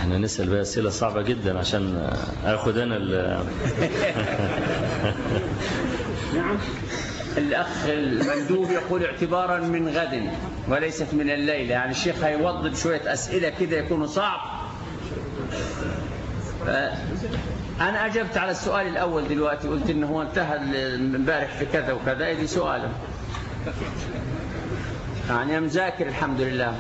احنا نسأل بقى أسئلة صعبة جدا عشان اخد انا ال نعم الأخ المندوب يقول اعتبارا من غد وليست من الليلة يعني الشيخ هيوضب شوية أسئلة كده يكونوا صعب ف- أنا أجبت على السؤال الأول دلوقتي قلت إنه هو انتهى امبارح في كذا وكذا إيه دي سؤاله يعني أنا مذاكر الحمد لله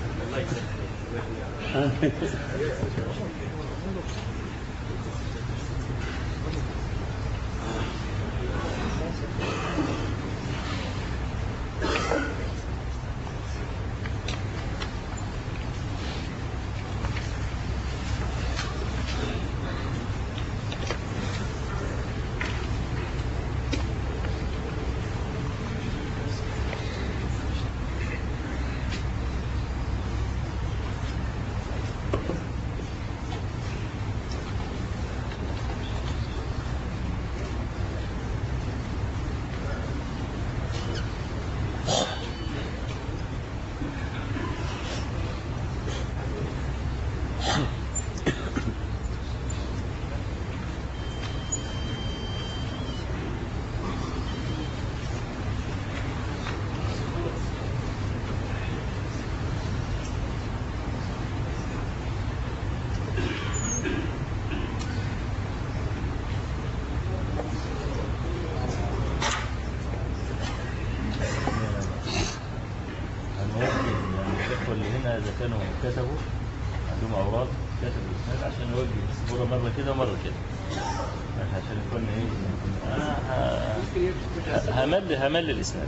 هنوجه الإخوة اللي هنا إذا كانوا كتبوا عندهم أوراق كتبوا الإسناد عشان نوجه بس مرة مرة كده ومرة كده عشان يكون إيه أنا ه- همل همل الإسناد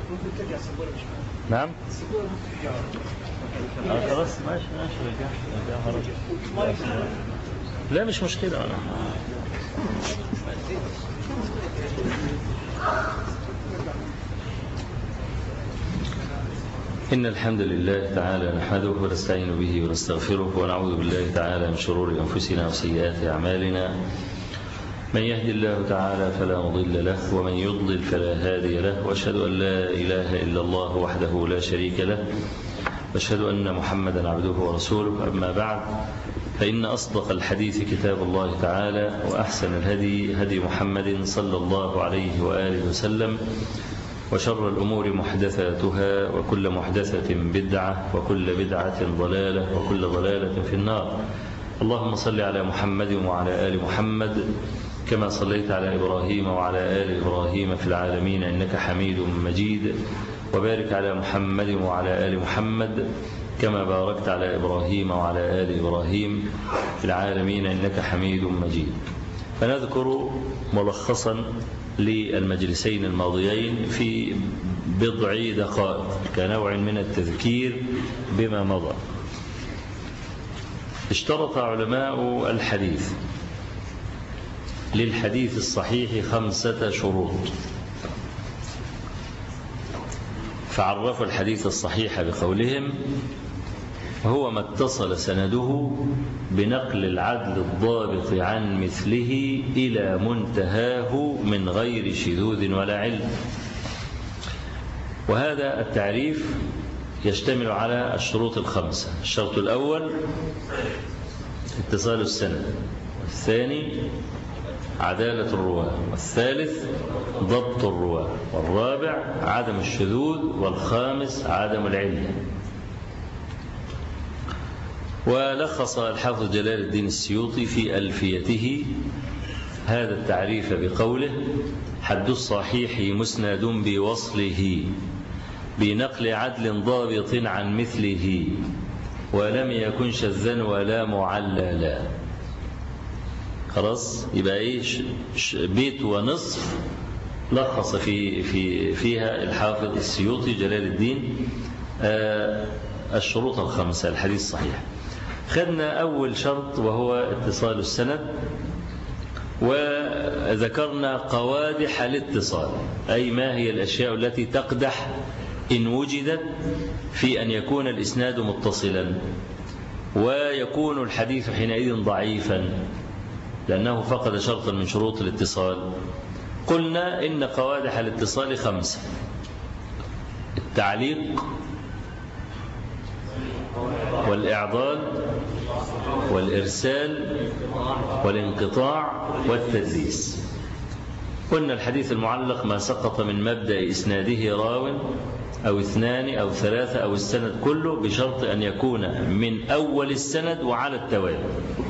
نعم آه خلاص ماشي ماشي رجع رجع خلاص لا مش مشكلة أنا إن الحمد لله تعالى نحمده ونستعين به ونستغفره ونعوذ بالله تعالى من شرور أنفسنا وسيئات أعمالنا من يهدي الله تعالى فلا مضل له ومن يضلل فلا هادي له وأشهد أن لا إله إلا الله وحده لا شريك له وأشهد أن محمدا عبده ورسوله أما بعد فإن أصدق الحديث كتاب الله تعالى وأحسن الهدي هدي محمد صلى الله عليه وآله وسلم وشر الأمور محدثاتها وكل محدثة بدعة وكل بدعة ضلالة وكل ضلالة في النار اللهم صل على محمد وعلى آل محمد كما صليت على إبراهيم وعلى آل إبراهيم في العالمين إنك حميد مجيد وبارك على محمد وعلى آل محمد كما باركت على إبراهيم وعلى آل إبراهيم في العالمين إنك حميد مجيد فنذكر ملخصا للمجلسين الماضيين في بضع دقائق كنوع من التذكير بما مضى اشترط علماء الحديث للحديث الصحيح خمسة شروط فعرفوا الحديث الصحيح بقولهم هو ما اتصل سنده بنقل العدل الضابط عن مثله إلى منتهاه من غير شذوذ ولا علم وهذا التعريف يشتمل على الشروط الخمسة الشرط الأول اتصال السند والثاني عدالة الرواة والثالث ضبط الرواة والرابع عدم الشذوذ والخامس عدم العلم ولخص الحافظ جلال الدين السيوطي في ألفيته هذا التعريف بقوله حد الصحيح مسند بوصله بنقل عدل ضابط عن مثله ولم يكن شذا ولا معللا خلاص يبقى ايه بيت ونصف لخص في في فيها الحافظ السيوطي جلال الدين آه الشروط الخمسة الحديث الصحيح خدنا أول شرط وهو اتصال السند وذكرنا قوادح الاتصال أي ما هي الأشياء التي تقدح إن وجدت في أن يكون الإسناد متصلا ويكون الحديث حينئذ ضعيفا لأنه فقد شرطا من شروط الاتصال قلنا إن قوادح الاتصال خمسة التعليق والإعضال والإرسال والانقطاع والتدليس قلنا الحديث المعلق ما سقط من مبدأ إسناده راو أو اثنان أو ثلاثة أو السند كله بشرط أن يكون من أول السند وعلى التوالي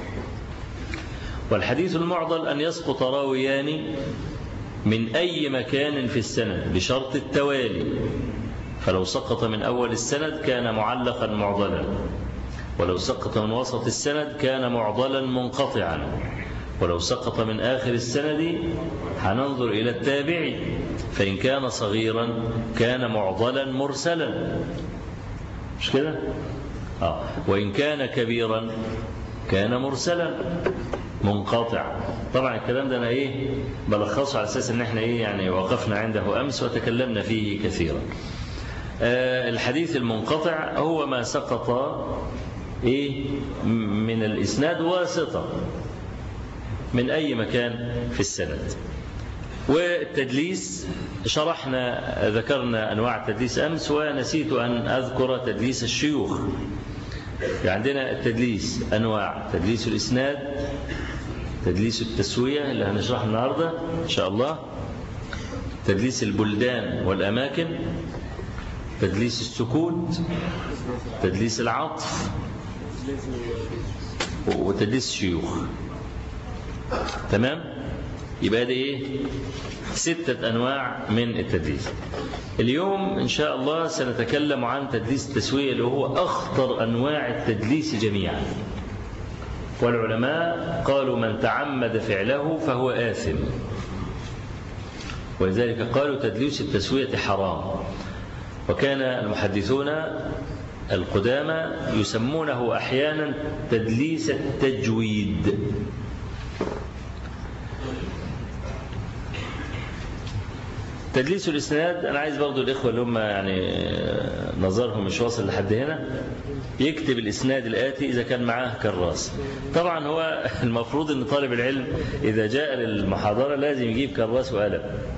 والحديث المعضل أن يسقط راويان من أي مكان في السند بشرط التوالي فلو سقط من أول السند كان معلقا معضلا ولو سقط من وسط السند كان معضلا منقطعا ولو سقط من آخر السند هننظر إلى التابع فإن كان صغيرا كان معضلا مرسلا مش كده آه. وإن كان كبيرا كان مرسلا منقطع طبعا الكلام ده أنا إيه بلخصه على أساس أن احنا إيه يعني وقفنا عنده أمس وتكلمنا فيه كثيرا آه الحديث المنقطع هو ما سقط إيه من الإسناد واسطة من أي مكان في السند والتدليس شرحنا ذكرنا أنواع التدليس أمس ونسيت أن أذكر تدليس الشيوخ عندنا التدليس أنواع تدليس الإسناد تدليس التسوية اللي هنشرحه النهاردة إن شاء الله تدليس البلدان والأماكن تدليس السكوت تدليس العطف وتدليس الشيوخ تمام يبقى ده ايه ستة أنواع من التدليس اليوم إن شاء الله سنتكلم عن تدليس التسوية اللي هو أخطر أنواع التدليس جميعا والعلماء قالوا من تعمد فعله فهو آثم ولذلك قالوا تدليس التسوية حرام وكان المحدثون القدامى يسمونه أحيانا تدليس التجويد تدليس الإسناد أنا عايز برضو الإخوة اللي هم يعني نظرهم مش واصل لحد هنا يكتب الإسناد الآتي إذا كان معاه كراس طبعا هو المفروض أن طالب العلم إذا جاء للمحاضرة لازم يجيب كراس وقلم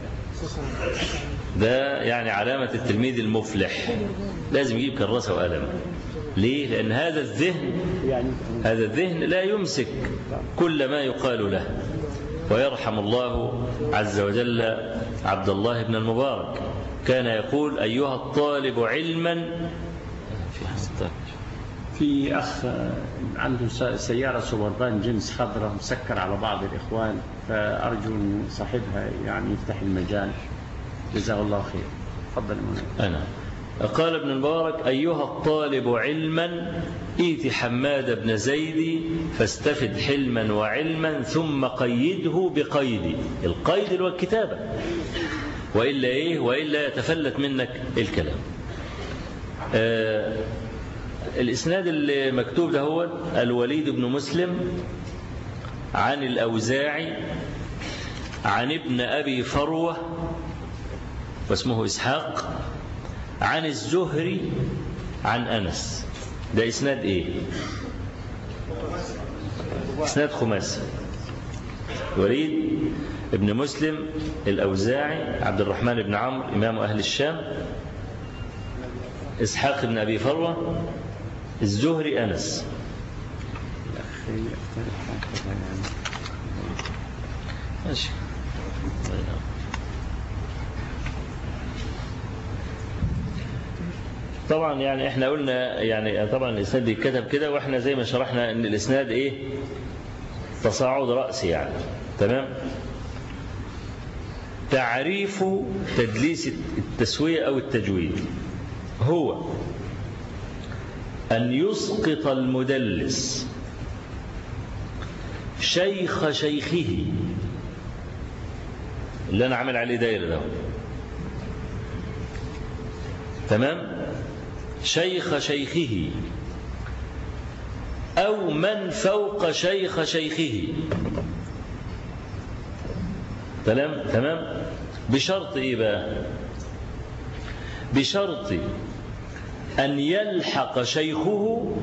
ده يعني علامة التلميذ المفلح لازم يجيب كراسة وقلم ليه؟ لأن هذا الذهن هذا الذهن لا يمسك كل ما يقال له ويرحم الله عز وجل عبد الله بن المبارك كان يقول أيها الطالب علما في أخ عنده سيارة سوبردان جنس خضراء مسكر على بعض الإخوان فأرجو أن صاحبها يعني يفتح المجال جزاه الله خير تفضل أنا قال ابن المبارك أيها الطالب علما إيت حماد بن زيد فاستفد حلما وعلما ثم قيده بقيد القيد اللي هو الكتابة وإلا إيه وإلا يتفلت منك الكلام آه الإسناد اللي مكتوب ده هو الوليد بن مسلم عن الأوزاعي عن ابن أبي فروة واسمه إسحاق عن الزهري عن أنس ده إسناد إيه إسناد خماسي وليد ابن مسلم الأوزاعي عبد الرحمن بن عمرو إمام أهل الشام إسحاق بن أبي فروة الزهري أنس ماشي طبعا يعني احنا قلنا يعني طبعا الاسناد بيتكتب كده واحنا زي ما شرحنا ان الاسناد ايه تصاعد رأسي يعني تمام تعريف تدليس التسوية أو التجويد هو أن يسقط المدلس شيخ شيخه اللي أنا عامل عليه دايرة ده تمام شيخ شيخه أو من فوق شيخ شيخه تمام تمام بشرط إيه بقى بشرط أن يلحق شيخه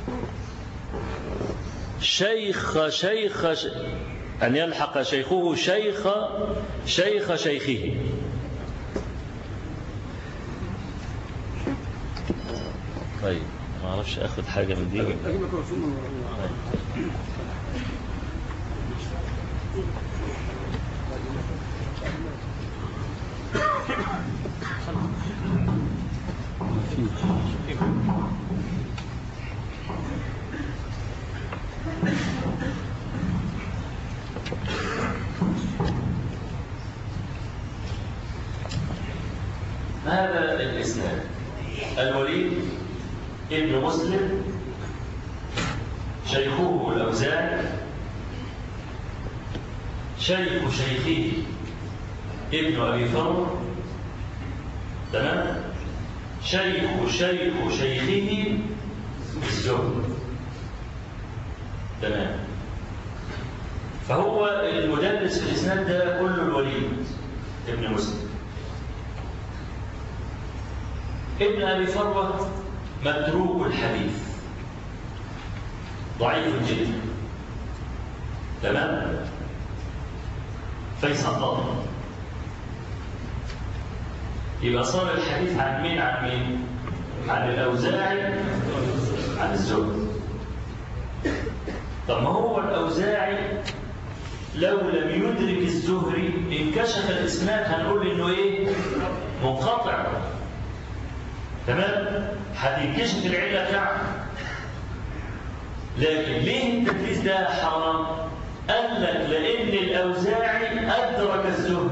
شيخ شيخ أن يلحق شيخه شيخ شيخ شيخه طيب ما اعرفش اخد حاجة من دي اجيب لك رسوم من ورا. هذا الإسناد الوليد ابن مسلم شيخه الأوزاعي شيخ شيخه ابن أبي فر تمام شيخ شيخ شيخه الزهد تمام فهو المدلس في الإسناد ده كله الوليد ابن مسلم ابن أبي فروة متروك الحديث ضعيف جدا تمام فيسقط يبقى صار الحديث عن مين عن مين عن الأوزاعي عن الزهد طب ما هو الأوزاعي لو لم يدرك الزهري انكشف الإسناد هنقول إنه إيه منقطع تمام هتنكشف العله بتاعته لكن ليه التدليس ده حرام قال لك لان الاوزاعي ادرك الزهد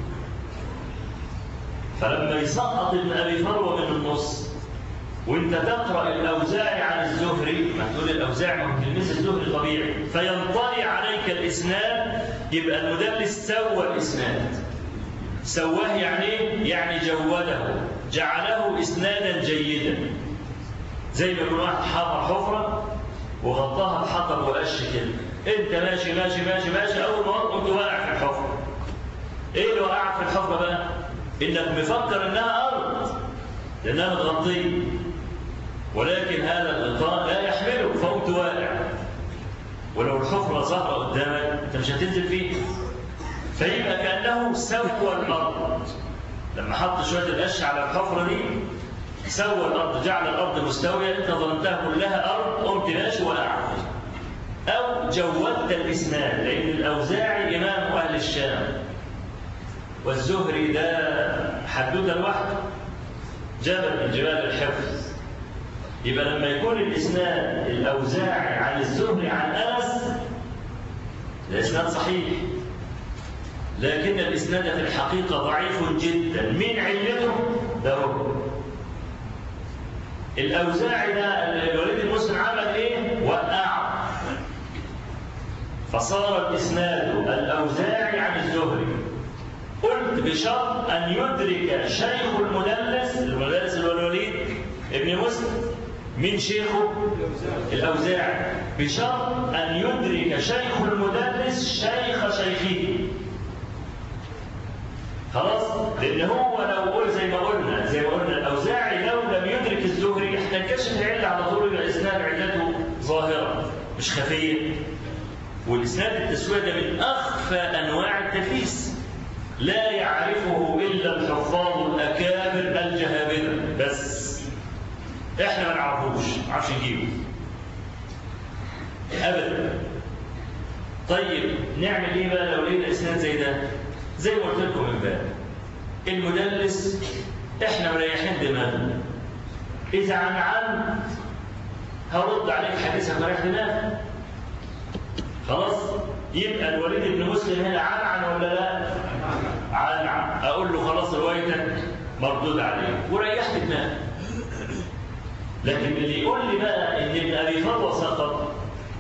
فلما يسقط ابن ابي فروه من النص وانت تقرا الاوزاعي عن الزهري ما تقول الاوزاعي ما تلمس الزهري طبيعي فينطلي عليك الاسناد يبقى المدلس سوى الاسناد سواه يعني ايه؟ يعني جوده جعله اسنادا جيدا زي ما يكون واحد حفر حفره وغطاها بحطب وقش كده انت ماشي ماشي ماشي ماشي اول ما قمت واقع في الحفره ايه اللي وقعك في الحفره بقى انك مفكر انها ارض لانها متغطيه ولكن هذا الغطاء لا يحمله فقمت واقع ولو الحفره ظاهره قدامك انت مش هتنزل فيها فيبقى كانه سوى الارض لما حط شويه القش على الحفره دي سوى الارض جعل الارض مستويه انت ظننتها كلها ارض قمت ماشي وقعت او جودت الاسناد لان الاوزاعي امام اهل الشام والزهري ده حدوته لوحده جبل من جبال الحفظ يبقى لما يكون الاسناد الاوزاعي عن الزهري عن انس الاسناد صحيح لكن الاسناد في الحقيقه ضعيف جدا من علته ده هو الاوزاعي ده الوليد المسلم عمل ايه وقعه فصار الاسناد الاوزاعي عن الزهري قلت بشرط ان يدرك شيخ المدلس المدلس اللي هو الوليد ابن مسلم من شيخه الاوزاعي بشرط ان يدرك شيخ المدلس شيخ شيخه خلاص لان هو لو قول زي ما قلنا زي ما قلنا الاوزاعي لو لم يدرك الزهري هتنكشف العله على طول يبقى الاسناد علته ظاهره مش خفيه والاسناد التسويه ده من اخفى انواع التدليس لا يعرفه الا الحفاظ الاكابر الجهابذه بس احنا ما نعرفوش ما نعرفش نجيبه ابدا طيب نعمل ايه بقى لو لقينا اسناد زي ده زي ما قلت لكم امبارح المدلس احنا مريحين دماغنا اذا عن عن هرد عليك حديثك مريح دماغك خلاص يبقى الوليد بن مسلم هنا عن عن ولا لا عن عن اقول له خلاص روايتك مردود عليك وريحت دماغك لكن اللي يقول لي بقى ان ابن ابي فروه سقط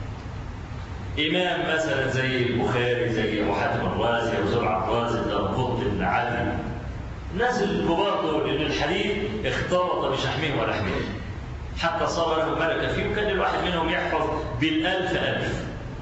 إمام مثلا زي البخاري زي أبو حاتم الرازي أو زرع الرازي الدرقط بن عدي الناس الكبار دول إن الحديث اختلط بشحمه ولحمه حتى صار له ملكة فيه وكان الواحد منهم يحفظ بالألف ألف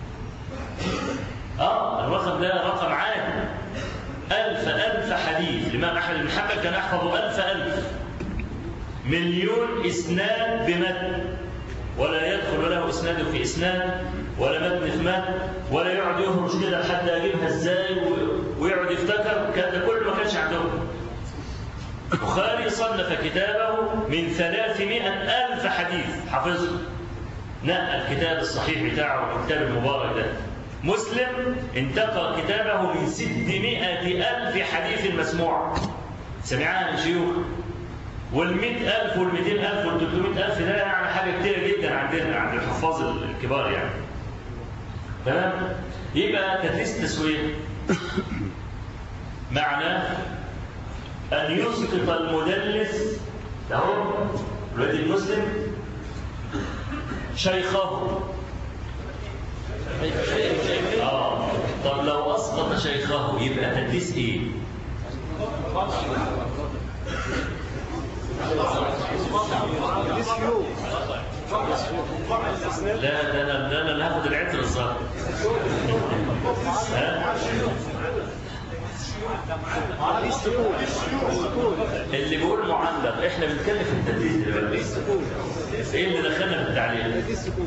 آه الرقم ده رقم عادي ألف ألف حديث الإمام أحمد بن حنبل كان يحفظ ألف ألف مليون إسناد بمتن ولا يدخل له إسناد في إسناد ولا متن في متن ولا يقعد يهرش كده لحد اجيبها ازاي ويقعد يفتكر كان ده كله ما كانش عندهم البخاري صنف كتابه من ثلاثمائة ألف حديث حفظه نقى الكتاب الصحيح بتاعه الكتاب المبارك ده مسلم انتقى كتابه من ستمائة ألف حديث مسموع سمعها من شيوخ والمئة ألف والمئتين ألف والتلتمائة ألف ده يعني حاجة كتيرة جدا عندنا عند الحفاظ الكبار يعني تمام يبقى تدريس التسوية معناه أن يسقط المدلس اهو الواد المسلم شيخه آه طب لو أسقط شيخه يبقى تدليس إيه؟ لا ده انا ده انا اللي هاخد العطر الظاهر ها؟ اللي بيقول معلق احنا بنتكلم في التدريس دلوقتي ايه اللي دخلنا في التعليم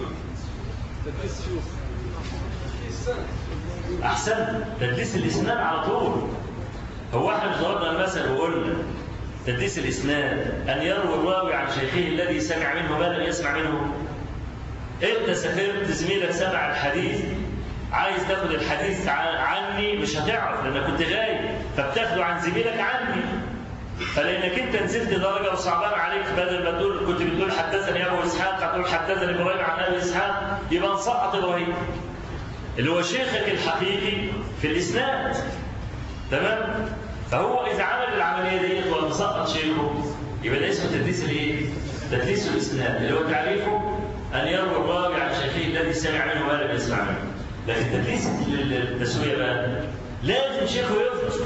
احسن تدريس الاسناد على طول هو احنا ضربنا المثل وقلنا تدريس الاسناد ان يروي الراوي عن شيخه الذي سمع منه ما لم يسمع منه انت سافرت زميلك سمع الحديث عايز تاخد الحديث عني مش هتعرف لانك كنت غايب فبتاخده عن زميلك عني فلانك انت نزلت درجه وصعبان عليك بدل ما تقول كنت بتقول حدثني ابو اسحاق هتقول حدثني ابراهيم عن ابي اسحاق يبقى نسقط ابراهيم اللي هو شيخك الحقيقي في الاسناد تمام فهو اذا عمل العمليه ديت ومسقط شيخه يبقى ده اسمه تدليس الايه؟ تدليس الاسناد اللي هو تعريفه ان يروي الراوي عن شيخه الذي سمع منه ما لم يسمع منه لكن تدليس التسويه بقى لازم شيخه يفضل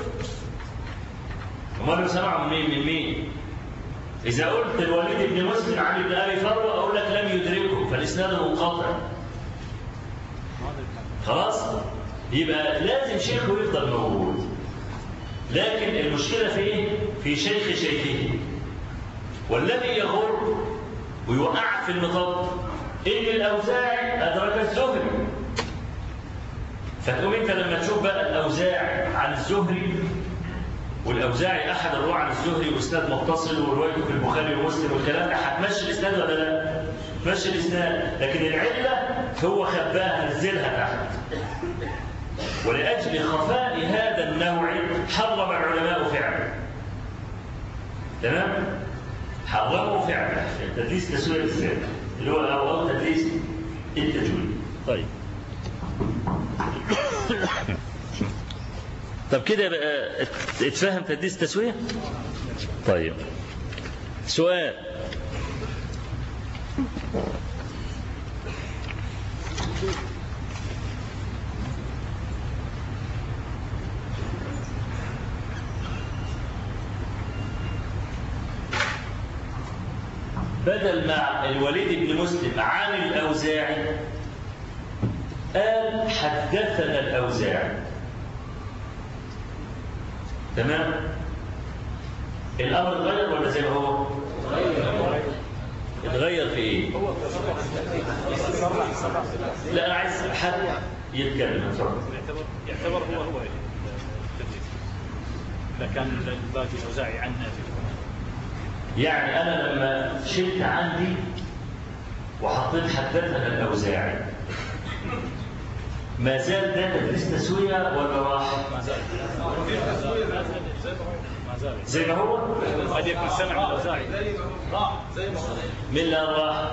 امال سمعوا من مين من مين اذا قلت الوليد بن مسلم عن ابن ابي فروه اقول لك لم يدركه فالاسناد منقطع خلاص يبقى لازم شيخه يفضل موجود لكن المشكله في ايه في شيخ شيخه والذي يغر ويوقعك في المطب ان الاوزاعي ادرك الزهري فتقوم انت لما تشوف بقى الاوزاعي عن الزهري والاوزاعي احد الرواه عن الزهري واسناد متصل وروايته في البخاري ومسلم والكلام ده هتمشي الاسناد ولا لا؟ تمشي الاسناد لكن العله هو خباها نزلها تحت ولاجل خفاء هذا النوع حرم العلماء فعله تمام؟ حرموا فعله تدليس تسويه السنه اللي هو او تدليس التجويد طيب طب كده بقى اتفهم تدليس التسوية؟ طيب سؤال بدل ما الوليد بن مسلم عن الأوزاعي قال حدثنا الأوزاعي تمام الامر اتغير ولا زي ما هو اتغير في ايه لا انا عايز حد يتكلم يعتبر يعتبر هو هو اذا كان الباقي الاوزاعي عن نافع يعني انا لما شلت عندي وحطيت حدثنا الاوزاعي ما زال ده تدريس تسويه ولا راح؟ ما زال ما زال زي ما هو؟ قد يكون سمع من الاوزاعي مين اللي راح؟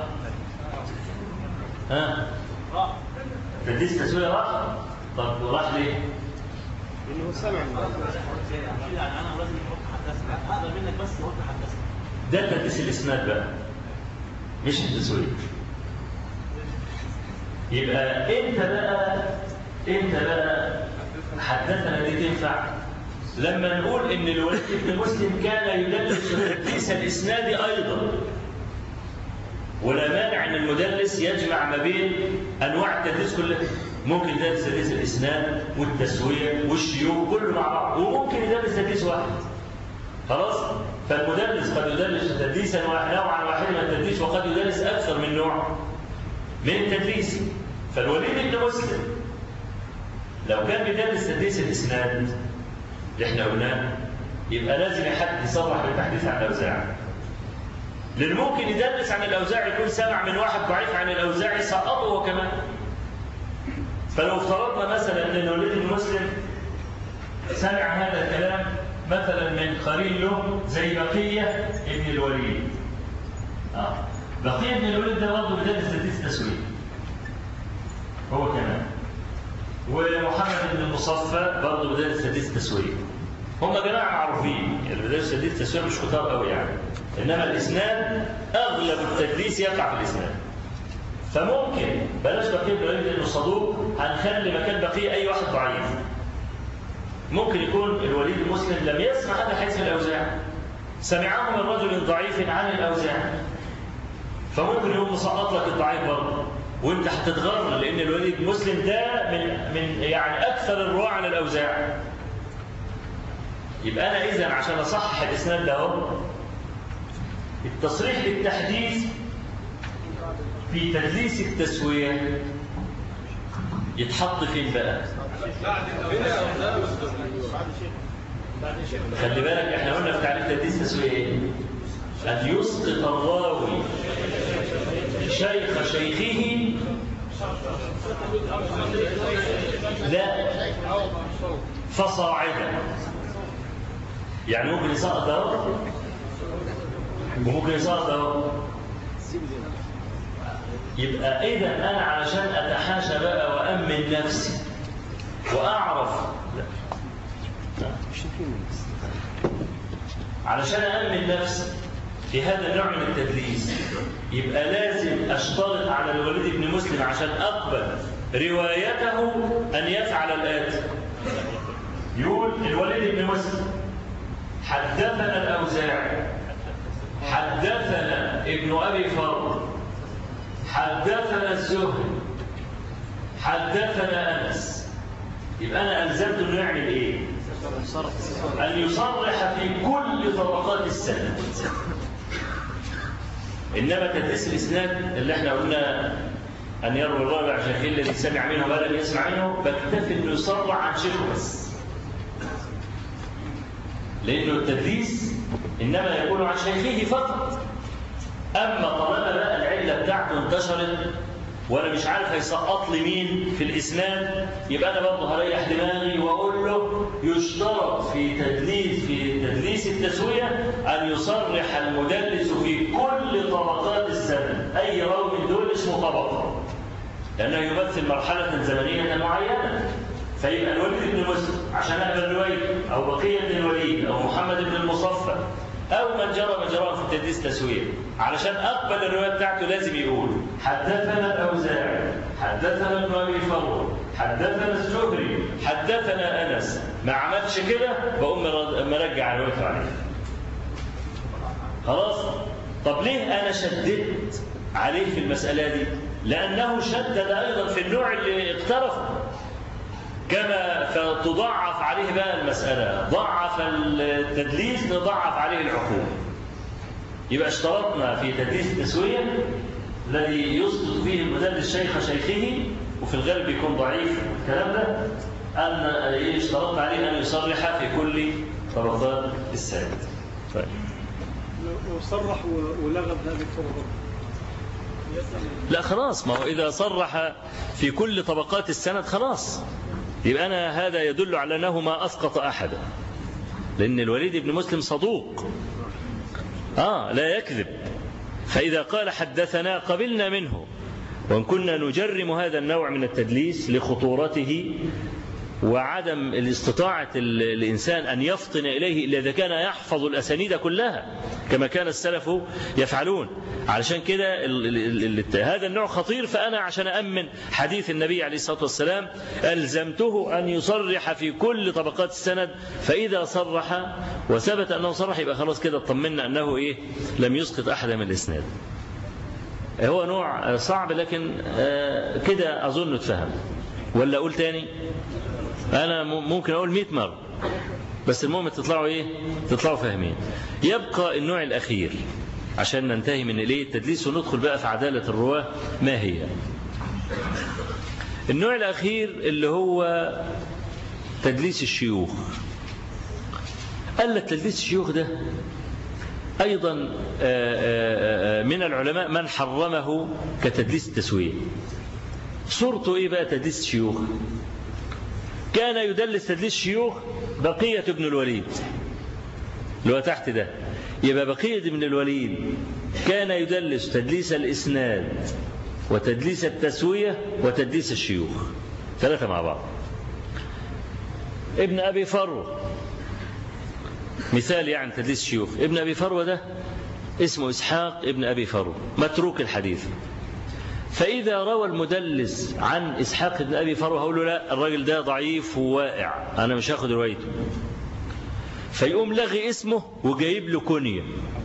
ها؟ تدريس تسويه راح؟ طب راح ليه؟ انه سمع يعني انا لازم احط حدثنا هذا منك بس قلت حدثنا ده تدريس الاسناد بقى مش التسويه يبقى انت بقى انت بقى حدثنا دي تنفع لما نقول ان الوليد بن مسلم كان يدلس تدليس الاسناد ايضا ولا مانع ان المدلس يجمع ما بين انواع التدليس كلها ممكن يدرس تدليس الاسناد والتسويه والشيوخ كله مع بعض وممكن يدرس تدليس واحد خلاص فالمدرس قد يدرس تدريسا نوعا واحدا من التدريس وقد يدرس اكثر من نوع من التدريس فالوليد بن مسلم لو كان بيدرس تدريس الاسناد اللي احنا قلناه يبقى لازم حد يصرح بالتحديث عن الأوزاعي لأن ممكن يدرس عن الأوزاعي يكون سمع من واحد ضعيف عن الأوزاعي سقطه هو كمان فلو افترضنا مثلا أن الوليد بن مسلم سمع هذا الكلام مثلا من قرين له زي بقية ابن الوليد آه. بقية ابن الوليد ده برضه بيدرس تدريس تسويق هو كمان ومحمد بن المصفى برضه بيدرس تدريس تسويق هم جماعة معروفين اللي بيدرس تدريس تسويق مش كتار قوي يعني انما الاسناد اغلب التدريس يقع في الاسناد فممكن بلاش بقيه بن الوليد لانه صدوق هنخلي مكان بقيه اي واحد ضعيف ممكن يكون الوليد المسلم لم يسمع هذا حديث الاوزاعي سمعه من رجل ضعيف عن الاوزاعي فممكن يقوم مسقط لك الضعيف برضه وانت هتتغر لان الوليد المسلم ده من من يعني اكثر الرواه عن الاوزاعي يبقى انا اذا عشان اصحح الاسناد ده اهو التصريح بالتحديث في تدليس التسويه يتحط فين بقى؟ خلي بالك احنا قلنا في تعريف تدليس التسويه ايه؟ ان يسقط الراوي شيخ شيخه لا فصاعدا يعني ممكن يسقط اهو وممكن يسقط اهو يبقى اذا انا علشان اتحاشى بقى وامن نفسي واعرف لا. لا. علشان امن نفسي في هذا النوع من التدليس يبقى لازم اشترط على الوليد بن مسلم عشان اقبل روايته ان يفعل الاتي يقول الوليد بن مسلم حدثنا الاوزاعي حدثنا ابن ابي فرد حدثنا الزهري حدثنا انس يبقى انا الزمته انه يعمل ايه ان يصرح في كل طبقات السند انما تدريس الاسناد اللي احنا قلنا ان يروي الراوي عن شيخه الذي سمع منه ما لم يسمع منه بكتفي انه يصرح عن شيخه بس لانه التدريس انما يكون عن شيخه فقط اما طالما بقى العله بتاعته انتشرت وانا مش عارف هيسقط لي مين في الاسناد يبقى انا برضه هريح دماغي واقول له يشترط في تدليس في تدليس التسويه ان يصرح المدلس في كل طبقات السند اي راوي من دول اسمه طبقه لانه يمثل مرحله زمنيه معينه فيبقى الوليد بن مسلم عشان اقبل روايته او بقيه بن الوليد او محمد بن المصفى أو من جرى مجراه في التدريس تسوية علشان أقبل الرواية بتاعته لازم يقول حدثنا الأوزاعي حدثنا ابن أبي فروة حدثنا الزهري حدثنا أنس ما عملش كده بقوم مرجع روايته عليه خلاص طب ليه أنا شددت عليه في المسألة دي لأنه شدد أيضا في النوع اللي اقترفه كما فتضاعف عليه بقى المسألة ضعف التدليس نضعف عليه العقوبة يبقى اشترطنا في تدليس التسوية الذي يسقط فيه المدلس شيخ شيخه وفي الغالب بيكون ضعيف الكلام ده أن اشترطنا عليه أن يصرح في كل طبقات السند طيب لو صرح ولغى بهذه الطرق لا خلاص ما هو إذا صرح في كل طبقات السند خلاص يبقى أنا هذا يدل على أنه ما أسقط أحدا لأن الوليد بن مسلم صدوق آه لا يكذب فإذا قال حدثنا قبلنا منه وإن كنا نجرم هذا النوع من التدليس لخطورته وعدم الاستطاعة الإنسان أن يفطن إليه إلا إذا كان يحفظ الأسانيد كلها كما كان السلف يفعلون علشان كده هذا النوع خطير فأنا عشان أأمن حديث النبي عليه الصلاة والسلام ألزمته أن يصرح في كل طبقات السند فإذا صرح وثبت أنه صرح يبقى خلاص كده اطمنا أنه إيه لم يسقط أحدا من الإسناد هو نوع صعب لكن كده أظن اتفهم ولا أقول تاني أنا ممكن أقول 100 مرة بس المهم تطلعوا إيه تطلعوا فاهمين يبقى النوع الأخير عشان ننتهي من إليه التدليس وندخل بقى في عدالة الرواة ما هي النوع الأخير اللي هو تدليس الشيوخ قال لك تدليس الشيوخ ده أيضا آه، آه، آه، من العلماء من حرمه كتدليس التسوية صورته إيه بقى تدليس الشيوخ كان يدلس تدليس الشيوخ بقية ابن الوليد اللي هو تحت ده يبقى بقية ابن الوليد كان يدلس تدليس الإسناد وتدليس التسوية وتدليس الشيوخ ثلاثة مع بعض ابن أبي فروة مثال يعني تدليس الشيوخ ابن أبي فروة ده اسمه إسحاق ابن أبي فروة متروك الحديث فإذا روى المدلس عن إسحاق بن أبي فروة هقول له لا الراجل ده ضعيف وواقع أنا مش هاخد روايته فيقوم لغي اسمه وجايب له كنية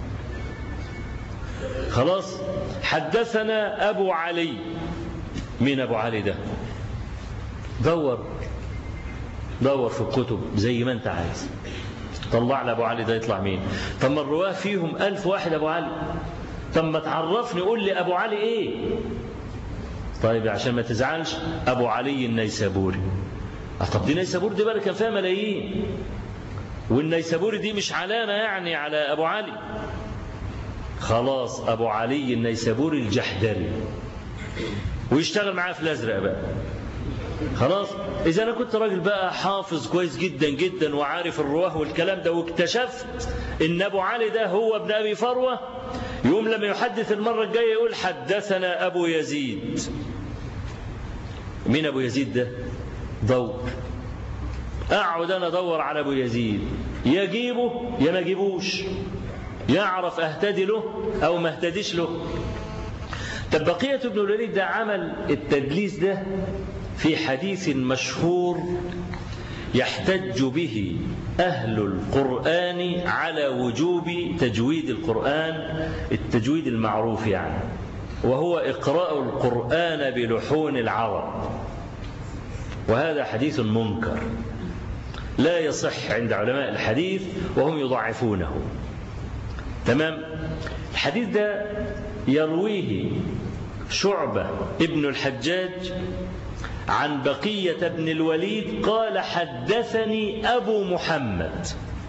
خلاص حدثنا أبو علي مين أبو علي ده دور دور في الكتب زي ما أنت عايز طلع لي أبو علي ده يطلع مين طب ما الرواه فيهم ألف واحد أبو علي طب ما تعرفني قول لي أبو علي إيه طيب عشان ما تزعلش أبو علي النيسابوري طب دي نيسابور دي بقى كان فيها ملايين والنيسابوري دي مش علامة يعني على أبو علي خلاص أبو علي النيسابوري الجحدري ويشتغل معاه في الأزرق بقى خلاص إذا أنا كنت راجل بقى حافظ كويس جدا جدا وعارف الرواه والكلام ده واكتشفت إن أبو علي ده هو ابن أبي فروة يوم لما يحدث المرة الجاية يقول حدثنا أبو يزيد مين أبو يزيد ده دور أقعد أنا أدور على أبو يزيد يجيبه يا ما جيبوش يعرف أهتدي له أو ما اهتديش له طب بقية ابن الوليد ده عمل التدليس ده في حديث مشهور يحتج به أهل القرآن على وجوب تجويد القرآن التجويد المعروف يعني وهو إقراء القرآن بلحون العرب وهذا حديث منكر لا يصح عند علماء الحديث وهم يضعفونه تمام الحديث ده يرويه شعبة ابن الحجاج عن بقية بن الوليد قال حدثني أبو محمد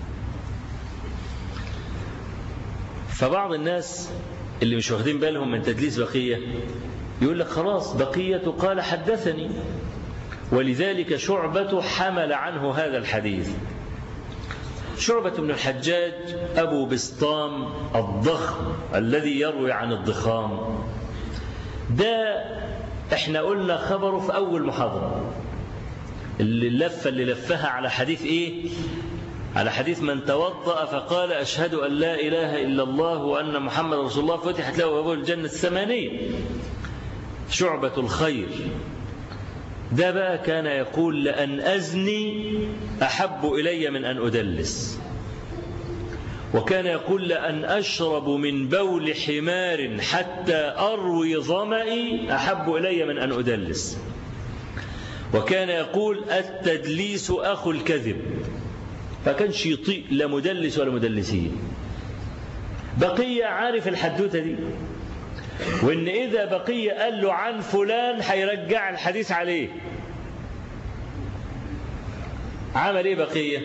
فبعض الناس اللي مش واخدين بالهم من تدليس بقية يقول لك خلاص بقية قال حدثني ولذلك شعبة حمل عنه هذا الحديث شعبة بن الحجاج أبو بسطام الضخم الذي يروي عن الضخام ده احنا قلنا خبره في أول محاضرة اللي اللفة اللي لفها على حديث ايه على حديث من توضأ فقال أشهد أن لا إله إلا الله وأن محمد رسول الله فتحت له أبواب الجنة الثمانية شعبة الخير ده بقى كان يقول لأن أزني أحب إلي من أن أدلس وكان يقول لأن أشرب من بول حمار حتى أروي ظمئي أحب إلي من أن أدلس وكان يقول التدليس أخو الكذب فكانش يطيق لا مدلس ولا مدلسين بقية عارف الحدوتة دي وإن إذا بقية قال له عن فلان هيرجع الحديث عليه عمل إيه بقية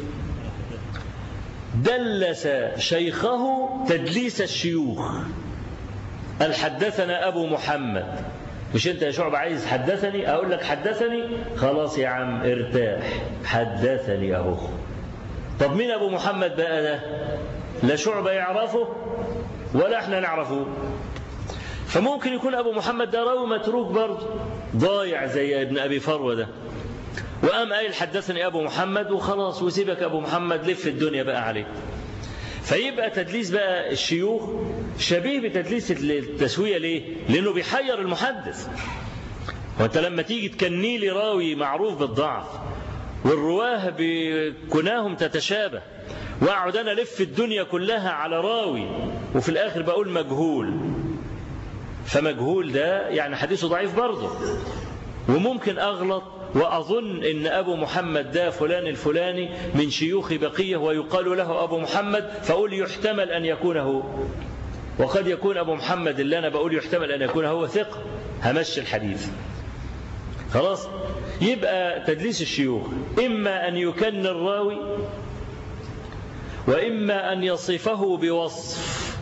دلس شيخه تدليس الشيوخ قال حدثنا أبو محمد مش أنت يا شعب عايز حدثني أقول لك حدثني خلاص يا عم ارتاح حدثني أهو طب مين أبو محمد بقى ده لا شعبة يعرفه ولا احنا نعرفه فممكن يكون أبو محمد ده راوي متروك برضه ضايع زي ابن أبي فروة ده وقام قايل حدثني أبو محمد وخلاص وسيبك أبو محمد لف الدنيا بقى عليه فيبقى تدليس بقى الشيوخ شبيه بتدليس التسوية ليه؟ لأنه بيحير المحدث وانت لما تيجي تكني لي راوي معروف بالضعف والرواه بكناهم تتشابه واقعد انا الف الدنيا كلها على راوي وفي الاخر بقول مجهول فمجهول ده يعني حديثه ضعيف برضه وممكن اغلط وأظن إن أبو محمد ده فلان الفلاني من شيوخ بقية ويقال له أبو محمد فأقول يحتمل أن يكون هو وقد يكون أبو محمد اللي أنا بقول يحتمل أن يكون هو ثقة همشي الحديث خلاص يبقى تدليس الشيوخ إما أن يكن الراوي وإما أن يصفه بوصف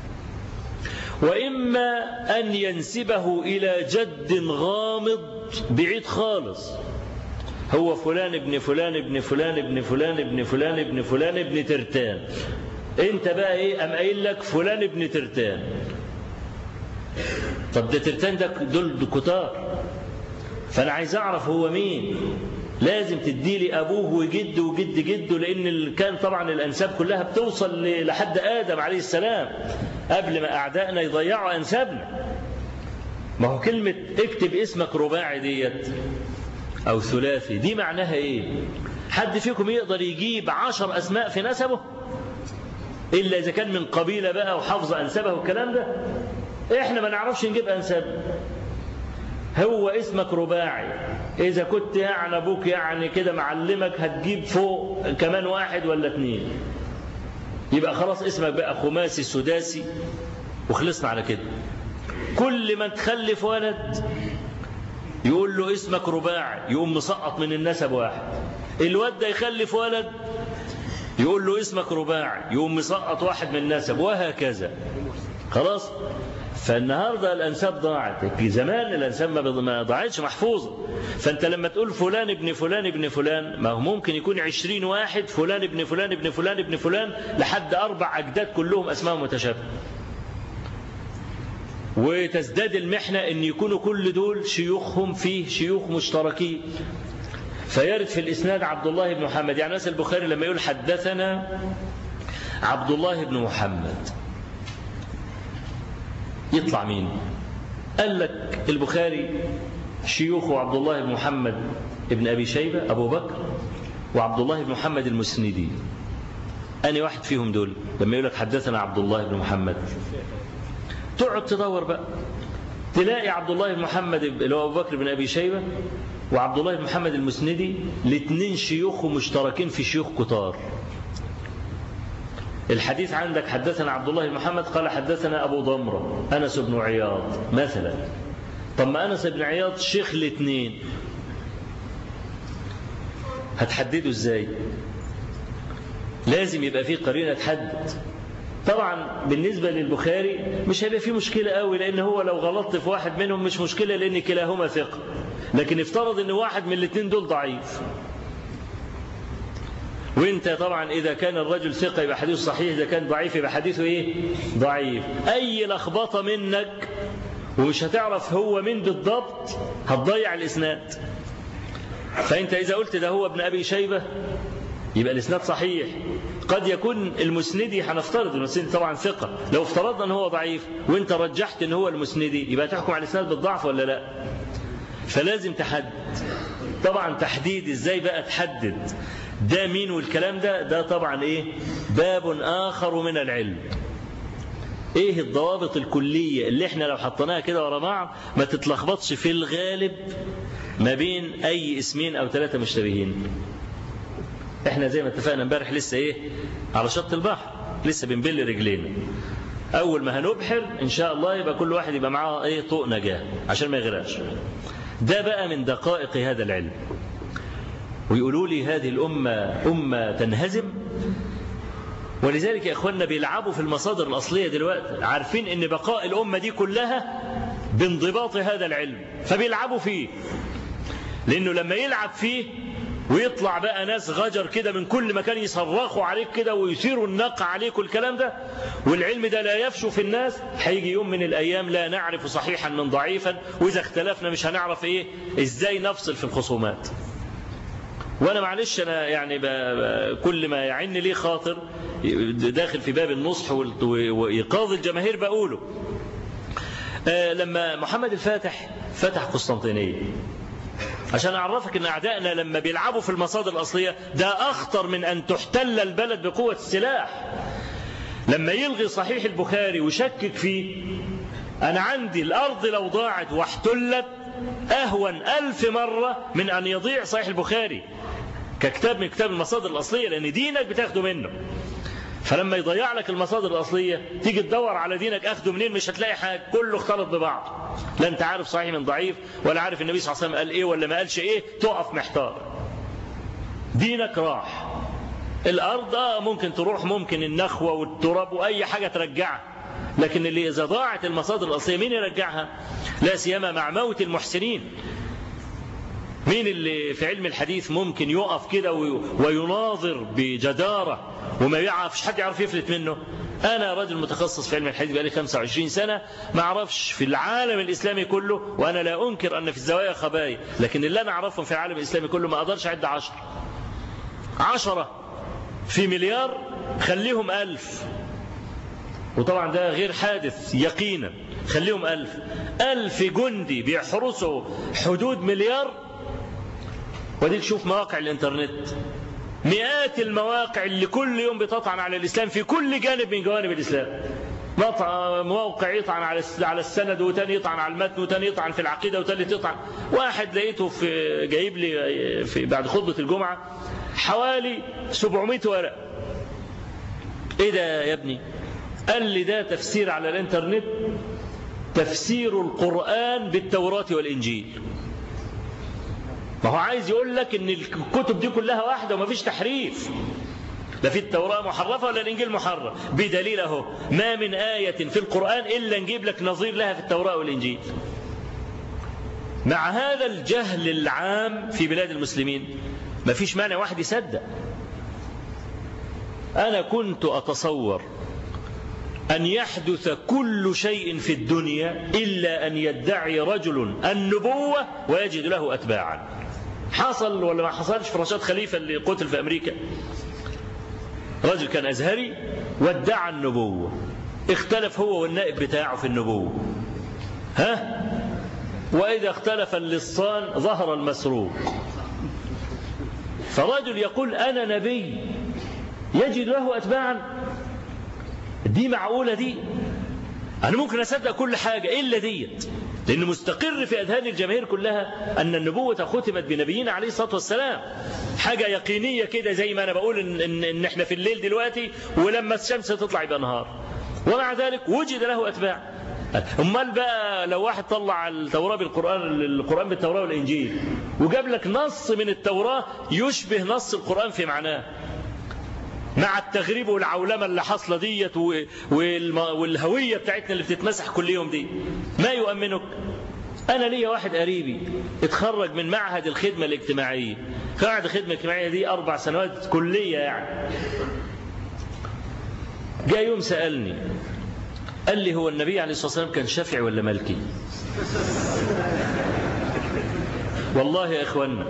وإما أن ينسبه إلى جد غامض بعيد خالص هو فلان ابن فلان ابن فلان ابن فلان ابن فلان ابن فلان ابن ترتان انت بقى ايه ام قايل لك فلان ابن ترتان طب ده ترتان ده دول كتار فانا عايز اعرف هو مين لازم تدي لي ابوه وجده وجد جده لان ال- كان طبعا الانساب كلها بتوصل ل- لحد ادم عليه السلام قبل ما اعدائنا يضيعوا انسابنا ما هو كلمه اكتب اسمك رباعي ديت او ثلاثي دي معناها ايه حد فيكم يقدر يجيب عشر اسماء في نسبه الا اذا كان من قبيله بقى وحافظ انسابه والكلام ده احنا ما نعرفش نجيب انساب هو اسمك رباعي اذا كنت يعني ابوك يعني كده معلمك هتجيب فوق كمان واحد ولا اتنين يبقى خلاص اسمك بقى خماسي سداسي وخلصنا على كده كل ما تخلف ولد يقول له اسمك رباعي يقوم مسقط من النسب واحد الواد ده يخلف ولد يقول له اسمك رباعي يقوم مسقط واحد من النسب وهكذا خلاص فالنهارده الانساب ضاعت زمان الانساب ما بض- ما ضاعتش محفوظه فانت لما تقول فلان ابن فلان ابن فلان ما هو ممكن يكون عشرين واحد فلان ابن فلان ابن فلان ابن فلان لحد اربع اجداد كلهم اسمائهم متشابهه وتزداد المحنه ان يكونوا كل دول شيوخهم فيه شيوخ مشتركين فيرد في الاسناد عبد الله بن محمد يعني مثلا البخاري لما يقول حدثنا عبد الله بن محمد يطلع مين قال لك البخاري شيوخه عبد الله بن محمد ابن أبي شيبة أبو بكر وعبد الله بن محمد المسندي أنا واحد فيهم دول لما يقول لك حدثنا عبد الله بن محمد تقعد تدور بقى تلاقي عبد الله بن محمد اللي هو أبو بكر بن أبي شيبة وعبد الله بن محمد المسندي الاثنين شيوخه مشتركين في شيوخ كتار الحديث عندك حدثنا عبد الله بن محمد قال حدثنا أبو ضمرة أنس بن عياض مثلا طب ما أنس بن عياض شيخ الاثنين هتحدده ازاي لازم يبقى فيه قرينة تحدد طبعا بالنسبة للبخاري مش هيبقى فيه مشكلة قوي لأن هو لو غلطت في واحد منهم مش مشكلة لأن كلاهما ثقة لكن افترض أن واحد من الاثنين دول ضعيف وانت طبعا اذا كان الرجل ثقه يبقى حديثه صحيح اذا كان ضعيف يبقى حديثه ايه ضعيف اي لخبطه منك ومش هتعرف هو مين بالضبط هتضيع الاسناد فانت اذا قلت ده هو ابن ابي شيبه يبقى الاسناد صحيح قد يكون المسندي هنفترض المسندي طبعا ثقه لو افترضنا ان هو ضعيف وانت رجحت ان هو المسندي يبقى تحكم على الاسناد بالضعف ولا لا فلازم تحدد طبعا تحديد ازاي بقى تحدد ده مين والكلام ده ده طبعا ايه باب اخر من العلم ايه الضوابط الكليه اللي احنا لو حطيناها كده ورا بعض ما تتلخبطش في الغالب ما بين اي اسمين او ثلاثه مشتبهين احنا زي ما اتفقنا امبارح لسه ايه على شط البحر لسه بنبل رجلينا اول ما هنبحر ان شاء الله يبقى كل واحد يبقى معاه ايه طوق نجاه عشان ما يغرقش ده بقى من دقائق هذا العلم ويقولوا لي هذه الأمة أمة تنهزم ولذلك يا إخواننا بيلعبوا في المصادر الأصلية دلوقتي عارفين أن بقاء الأمة دي كلها بانضباط هذا العلم فبيلعبوا فيه لأنه لما يلعب فيه ويطلع بقى ناس غجر كده من كل مكان يصرخوا عليك كده ويثيروا النقع عليك والكلام ده والعلم ده لا يفشو في الناس هيجي يوم من الأيام لا نعرف صحيحا من ضعيفا وإذا اختلفنا مش هنعرف إيه إزاي نفصل في الخصومات وانا معلش انا يعني ب... ب... كل ما يعن لي خاطر داخل في باب النصح وال- وايقاظ الجماهير بقوله آه، لما محمد الفاتح فتح قسطنطينيه عشان اعرفك ان اعدائنا لما بيلعبوا في المصادر الاصليه ده اخطر من ان تحتل البلد بقوه السلاح لما يلغي صحيح البخاري ويشكك فيه انا عندي الارض لو ضاعت واحتلت اهون الف مره من ان يضيع صحيح البخاري ككتاب من كتاب المصادر الأصلية لأن دينك بتاخده منه فلما يضيع لك المصادر الأصلية تيجي تدور على دينك أخده منين مش هتلاقي حاجة كله اختلط ببعض لا أنت عارف صحيح من ضعيف ولا عارف النبي صلى الله عليه وسلم قال إيه ولا ما قالش إيه تقف محتار دينك راح الأرض آه ممكن تروح ممكن النخوة والتراب وأي حاجة ترجعها لكن اللي إذا ضاعت المصادر الأصلية مين يرجعها لا سيما مع موت المحسنين مين اللي في علم الحديث ممكن يقف كده وي- ويناظر بجدارة وما يعرفش حد يعرف يفلت منه أنا رجل متخصص في علم الحديث بقالي 25 سنة ما أعرفش في العالم الإسلامي كله وأنا لا أنكر أن في الزوايا خبايا لكن اللي أنا أعرفهم في العالم الإسلامي كله ما أقدرش أعد عشر عشرة في مليار خليهم ألف وطبعا ده غير حادث يقينا خليهم ألف ألف جندي بيحرسوا حدود مليار وديك شوف مواقع الانترنت مئات المواقع اللي كل يوم بتطعن على الإسلام في كل جانب من جوانب الإسلام مطع- موقع يطعن على الس- على السند وتاني يطعن على المتن وتاني يطعن في العقيدة وتالت يطعن واحد لقيته في جايب لي في بعد خطبة الجمعة حوالي 700 ورق ايه ده يا ابني قال لي ده تفسير على الانترنت تفسير القرآن بالتوراة والإنجيل ما هو عايز يقول لك ان الكتب دي كلها واحدة ومفيش تحريف لا في التوراة محرفة ولا الإنجيل محرف بدليل اهو ما من آية في القرآن إلا نجيب لك نظير لها في التوراة والإنجيل مع هذا الجهل العام في بلاد المسلمين ما فيش مانع واحد يصدق أنا كنت أتصور أن يحدث كل شيء في الدنيا إلا أن يدعي رجل النبوة ويجد له أتباعا حصل ولا ما حصلش في رشاد خليفة اللي قتل في أمريكا رجل كان أزهري وادعى النبوة اختلف هو والنائب بتاعه في النبوة ها وإذا اختلف اللصان ظهر المسروق فرجل يقول أنا نبي يجد له أتباعا دي معقولة دي أنا ممكن أصدق كل حاجة إلا ديت لأن مستقر في أذهان الجماهير كلها أن النبوة ختمت بنبينا عليه الصلاة والسلام حاجة يقينية كده زي ما أنا بقول إن, إن, إن إحنا في الليل دلوقتي ولما الشمس تطلع يبقى نهار ومع ذلك وجد له أتباع امال بقى لو واحد طلع التوراه بالقران القران بالتوراه والانجيل وجاب لك نص من التوراه يشبه نص القران في معناه مع التغريب والعولمه اللي حاصله ديت و- والم- والهويه بتاعتنا اللي بتتمسح كل يوم دي ما يؤمنك انا ليا واحد قريبي اتخرج من معهد الخدمه الاجتماعيه معهد الخدمه الاجتماعيه دي اربع سنوات كليه يعني جاء يوم سالني قال لي هو النبي عليه الصلاه والسلام كان شافعي ولا مالكي والله يا اخوانا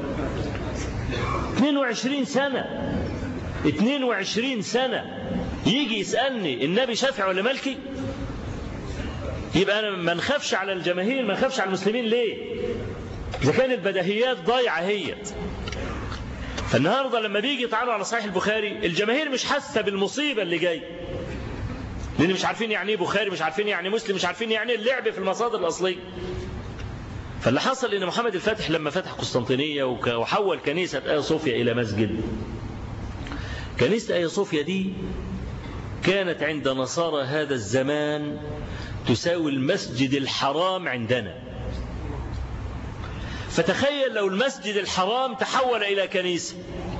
22 سنه 22 سنة يجي يسألني النبي شافعي ولا مالكي يبقى أنا ما نخافش على الجماهير ما نخافش على المسلمين ليه إذا كانت بديهيات ضايعة هي فالنهاردة لما بيجي يطعنوا على صحيح البخاري الجماهير مش حاسة بالمصيبة اللي جاي لأن مش عارفين يعني ايه بخاري مش عارفين يعني مسلم مش عارفين يعني ايه اللعب في المصادر الأصلية فاللي حصل ان محمد الفاتح لما فتح قسطنطينية وك- وحول كنيسة آيا صوفيا إلى مسجد كنيسة آيا صوفيا دي كانت عند نصارى هذا الزمان تساوي المسجد الحرام عندنا فتخيل لو المسجد الحرام تحول إلى كنيسة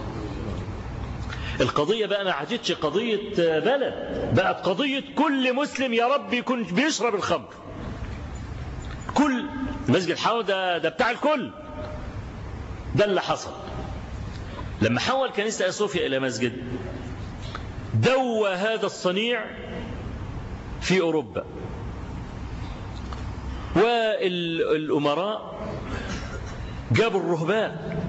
القضية بقى ما عادتش قضية بلد بقت قضية كل مسلم يا رب يكون بيشرب الخمر كل المسجد الحرام ده, ده بتاع الكل ده اللي حصل لما حول كنيسة آيا صوفيا إلى مسجد دوى هذا الصنيع في أوروبا والأمراء جابوا الرهبان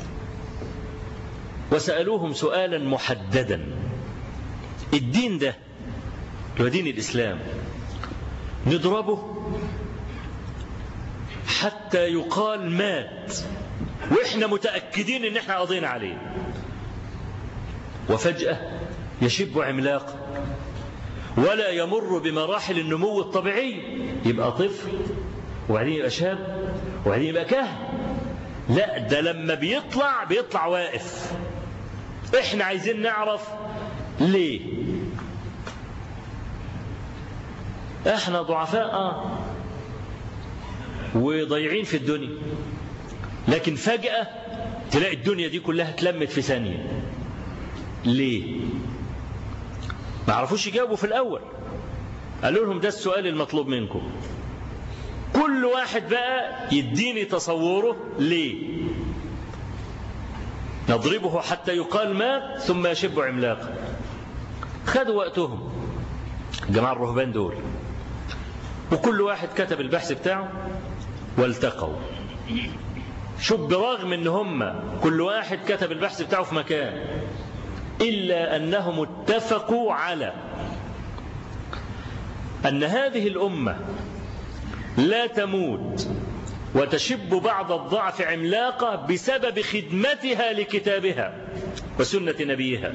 وسألوهم سؤالا محددا الدين ده اللي هو دين الإسلام نضربه حتى يقال مات واحنا متأكدين ان احنا قضينا عليه وفجأة يشب عملاق ولا يمر بمراحل النمو الطبيعي يبقى طفل وبعدين يبقى شاب وبعدين يبقى كهن لا ده لما بيطلع بيطلع واقف احنا عايزين نعرف ليه احنا ضعفاء آه. وضيعين في الدنيا لكن فجأة تلاقي الدنيا دي كلها اتلمت في ثانية ليه ما عرفوش يجاوبوا في الأول قالوا لهم ده السؤال المطلوب منكم كل واحد بقى يديني تصوره ليه نضربه حتى يقال مات ثم يشب عملاقا خدوا وقتهم جماعة الرهبان دول وكل واحد كتب البحث بتاعه والتقوا شوف برغم ان هم كل واحد كتب البحث بتاعه في مكان الا انهم اتفقوا على ان هذه الامه لا تموت وتشب بعض الضعف عملاقه بسبب خدمتها لكتابها وسنه نبيها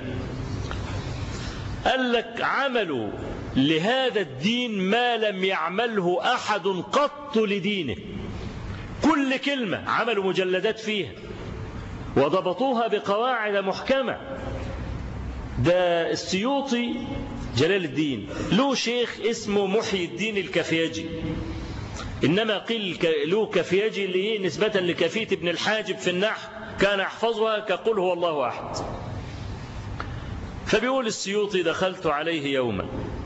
قال لك عملوا لهذا الدين ما لم يعمله احد قط لدينه كل كلمه عملوا مجلدات فيها وضبطوها بقواعد محكمه ده السيوطي جلال الدين له شيخ اسمه محي الدين الكفياجي إنما قيل له كفياجي اللي نسبة لكفيت ابن الحاجب في النحو كان يحفظها كقل هو الله أحد فبيقول السيوطي دخلت عليه يوما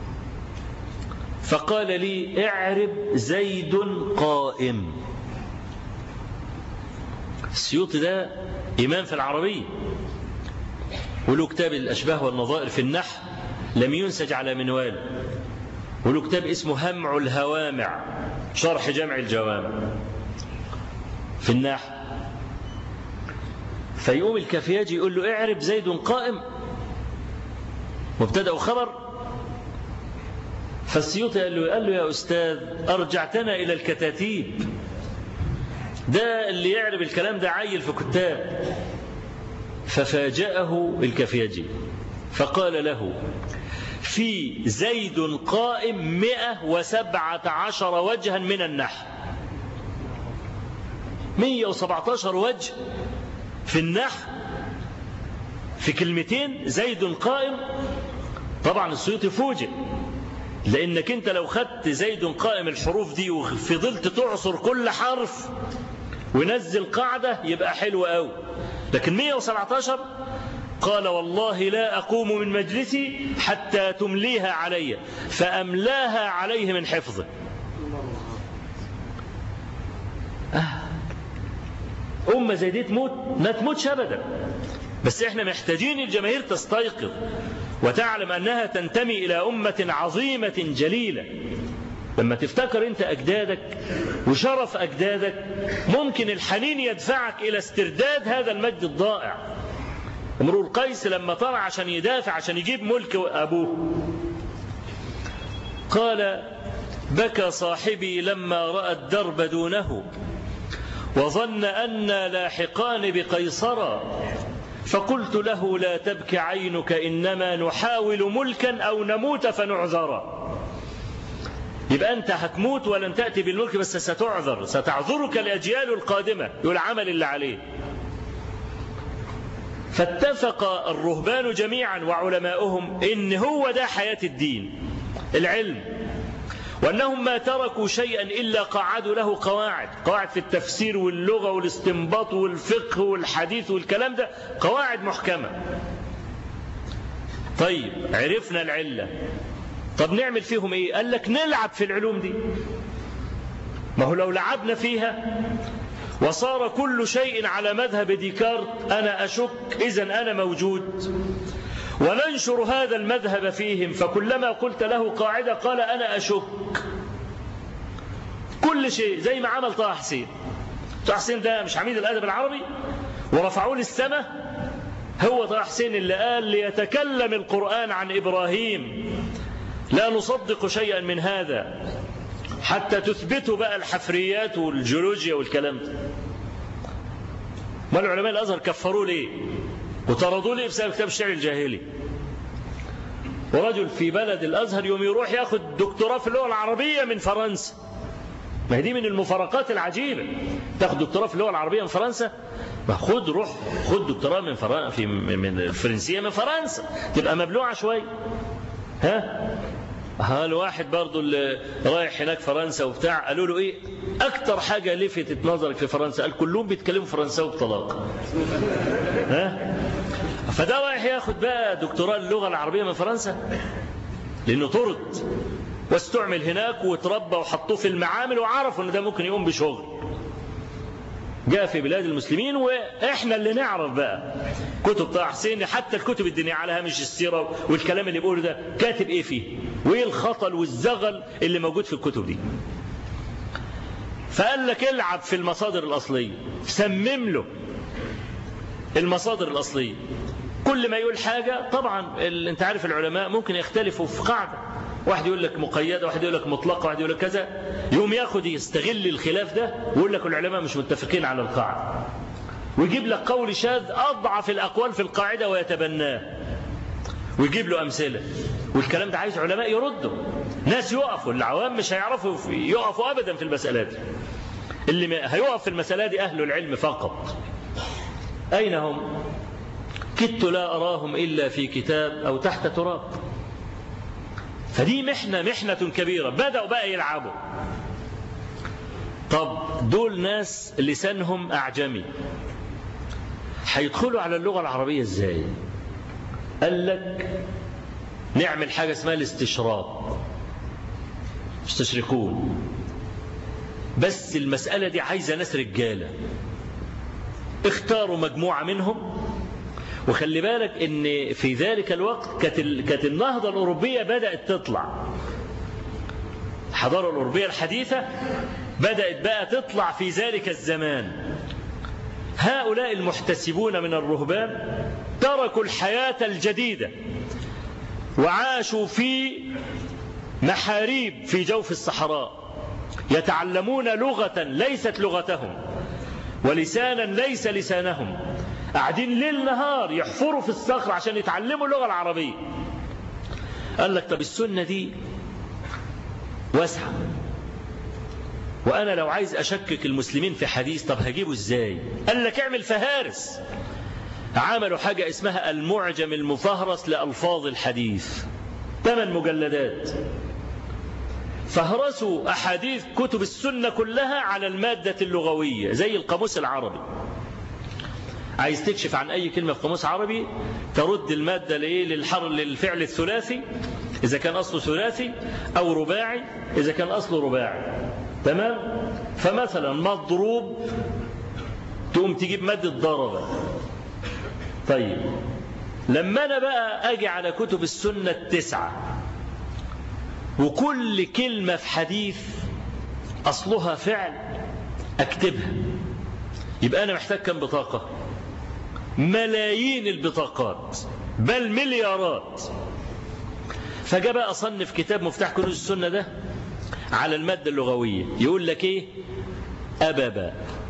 فقال لي اعرب زيد قائم السيوطي ده إمام في العربية وله كتاب الأشباه والنظائر في النحو لم ينسج على منوال وله كتاب اسمه همع الهوامع شرح جمع الجوامع في النحو فيقوم الكفياجي يقول له اعرب زيد قائم مبتدا وخبر فالسيوطي قال له قال له يا استاذ ارجعتنا الى الكتاتيب ده اللي يعرب الكلام ده عيل في كتاب ففاجأه الكفياجي فقال له في زيد قائم مئة وسبعة عشر وجها من النحو مية وسبعة عشر وجه في النحو في كلمتين زيد قائم طبعا السيوطي فوجئ لانك انت لو خدت زيد قائم الحروف دي وفضلت تعصر كل حرف ونزل قاعدة يبقى حلو قوي لكن 117 قال والله لا أقوم من مجلسي حتى تمليها علي فأملاها عليه من حفظه آه. أمة زي دي تموت ما تموتش أبدا بس احنا محتاجين الجماهير تستيقظ وتعلم أنها تنتمي إلى أمة عظيمة جليلة لما تفتكر أنت أجدادك وشرف أجدادك ممكن الحنين يدفعك إلى استرداد هذا المجد الضائع امرؤ القيس لما طلع عشان يدافع عشان يجيب ملك أبوه قال بكى صاحبي لما رأى الدرب دونه وظن أنا لاحقان بقيصرا فقلت له لا تبك عينك إنما نحاول ملكا أو نموت فنعذرا يبقى أنت هتموت ولن تأتي بالملك بس ستعذر ستعذرك الأجيال القادمة يقول عمل اللي عليه فاتفق الرهبان جميعا وعلماؤهم إن هو ده حياة الدين العلم وأنهم ما تركوا شيئا إلا قعدوا له قواعد قواعد في التفسير واللغة والاستنباط والفقه والحديث والكلام ده قواعد محكمة طيب عرفنا العلة طب نعمل فيهم ايه قال لك نلعب في العلوم دي ما هو لو لعبنا فيها وصار كل شيء على مذهب ديكارت أنا أشك إذا أنا موجود وننشر هذا المذهب فيهم فكلما قلت له قاعدة قال أنا أشك كل شيء زي ما عمل طه حسين طه حسين ده مش عميد الأدب العربي ورفعوه للسماء هو طه حسين اللي قال ليتكلم القرآن عن إبراهيم لا نصدق شيئا من هذا حتى تثبتوا بقى الحفريات والجيولوجيا والكلام ده ما العلماء الازهر كفروه ليه وطردوه ليه بسبب كتاب الشعر الجاهلي ورجل في بلد الازهر يوم يروح ياخد دكتوراه في اللغه العربيه من فرنسا ما هي دي من المفارقات العجيبه تاخد دكتوراه في اللغه العربيه من فرنسا ما خد روح خد دكتوراه من فرنسا في من الفرنسيه من فرنسا تبقى مبلوعه شويه ها ها الواحد برضو اللي رايح هناك فرنسا وبتاع قالوا له ايه اكتر حاجه لفتت نظرك في فرنسا قال كلهم بيتكلموا فرنساوي بطلاقه ها فده رايح ياخد بقى دكتوراه اللغة العربية من فرنسا لأنه طرد واستعمل هناك وتربى وحطوه في المعامل وعرفوا ان ده ممكن يقوم بشغل جاء في بلاد المسلمين واحنا اللي نعرف بقى كتب طه حسين حتى الكتب الدينيه على هامش السيره والكلام اللي بيقوله ده كاتب ايه فيه وايه الخطل والزغل اللي موجود في الكتب دي فقال لك العب في المصادر الاصليه سمم له المصادر الاصليه كل ما يقول حاجه طبعا ال- انت عارف العلماء ممكن يختلفوا في قاعده واحد يقول لك مقيده واحد يقول لك مطلقه واحد يقول لك كذا يقوم ياخد يستغل الخلاف ده ويقول لك العلماء مش متفقين على القاعده ويجيب لك قول شاذ اضعف الاقوال في القاعده ويتبناه ويجيب له امثله والكلام ده عايز علماء يردوا ناس يقفوا العوام مش هيعرفوا في- يقفوا ابدا في المسالات دي اللي ما- هيقف في المساله دي اهل العلم فقط اين هم كدت لا اراهم الا في كتاب او تحت تراب فدي محنه محنه كبيره بداوا بقى يلعبوا طب دول ناس لسانهم اعجمي هيدخلوا على اللغه العربيه ازاي قال لك نعمل حاجه اسمها الاستشراق يستشرقون بس المساله دي عايزه ناس رجاله اختاروا مجموعه منهم وخلي بالك ان في ذلك الوقت كانت ال- كانت النهضه الاوروبيه بدات تطلع الحضاره الاوروبيه الحديثه بدات بقى تطلع في ذلك الزمان هؤلاء المحتسبون من الرهبان تركوا الحياه الجديده وعاشوا في محاريب في جوف الصحراء يتعلمون لغه ليست لغتهم ولسانا ليس لسانهم قاعدين ليل نهار يحفروا في الصخر عشان يتعلموا اللغة العربية قال لك طب السنة دي واسعة وأنا لو عايز أشكك المسلمين في حديث طب هجيبه إزاي قال لك اعمل فهارس عملوا حاجة اسمها المعجم المفهرس لألفاظ الحديث ثمان مجلدات فهرسوا أحاديث كتب السنة كلها على المادة اللغوية زي القاموس العربي عايز تكشف عن أي كلمة في قاموس عربي ترد المادة لإيه للحر للفعل الثلاثي إذا كان أصله ثلاثي أو رباعي إذا كان أصله رباعي تمام فمثلا مضروب تقوم تجيب مادة ضربة طيب لما أنا بقى أجي على كتب السنة التسعة وكل كلمة في حديث أصلها فعل أكتبها يبقى أنا محتاج كم بطاقة ملايين البطاقات بل مليارات فجاء بقى أصنف كتاب مفتاح كنوز السنة ده على المادة اللغوية يقول لك إيه أبابا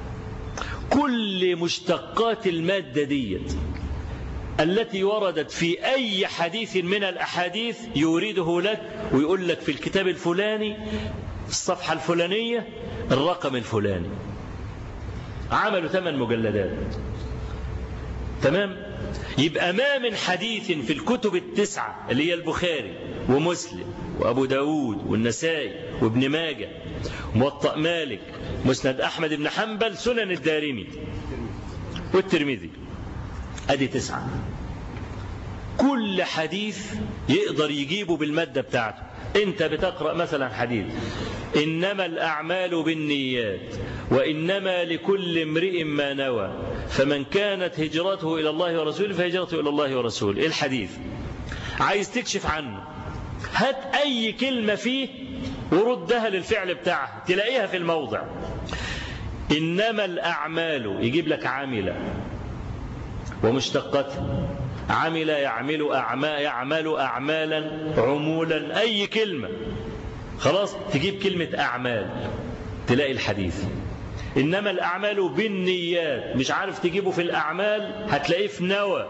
كل مشتقات المادة ديت التي وردت في أي حديث من الأحاديث يورده لك ويقول لك في الكتاب الفلاني الصفحة الفلانية الرقم الفلاني عملوا ثمان مجلدات تمام يبقى ما من حديث في الكتب التسعة اللي هي البخاري ومسلم وأبو داود والنسائي وابن ماجة موطأ مالك مسند أحمد بن حنبل سنن الدارمي والترمذي ادي تسعة كل حديث يقدر يجيبه بالمادة بتاعته انت بتقرأ مثلا حديث انما الاعمال بالنيات وانما لكل امرئ ما نوى فمن كانت هجرته الى الله ورسوله فهجرته الى الله ورسوله ايه الحديث عايز تكشف عنه هات اي كلمة فيه وردها للفعل بتاعها تلاقيها في الموضع انما الاعمال يجيب لك عامله ومشتقاتها عمل يعمل أعمال يعمل أعمالا عمولا أي كلمة خلاص تجيب كلمة أعمال تلاقي الحديث إنما الأعمال بالنيات مش عارف تجيبه في الأعمال هتلاقيه في نوى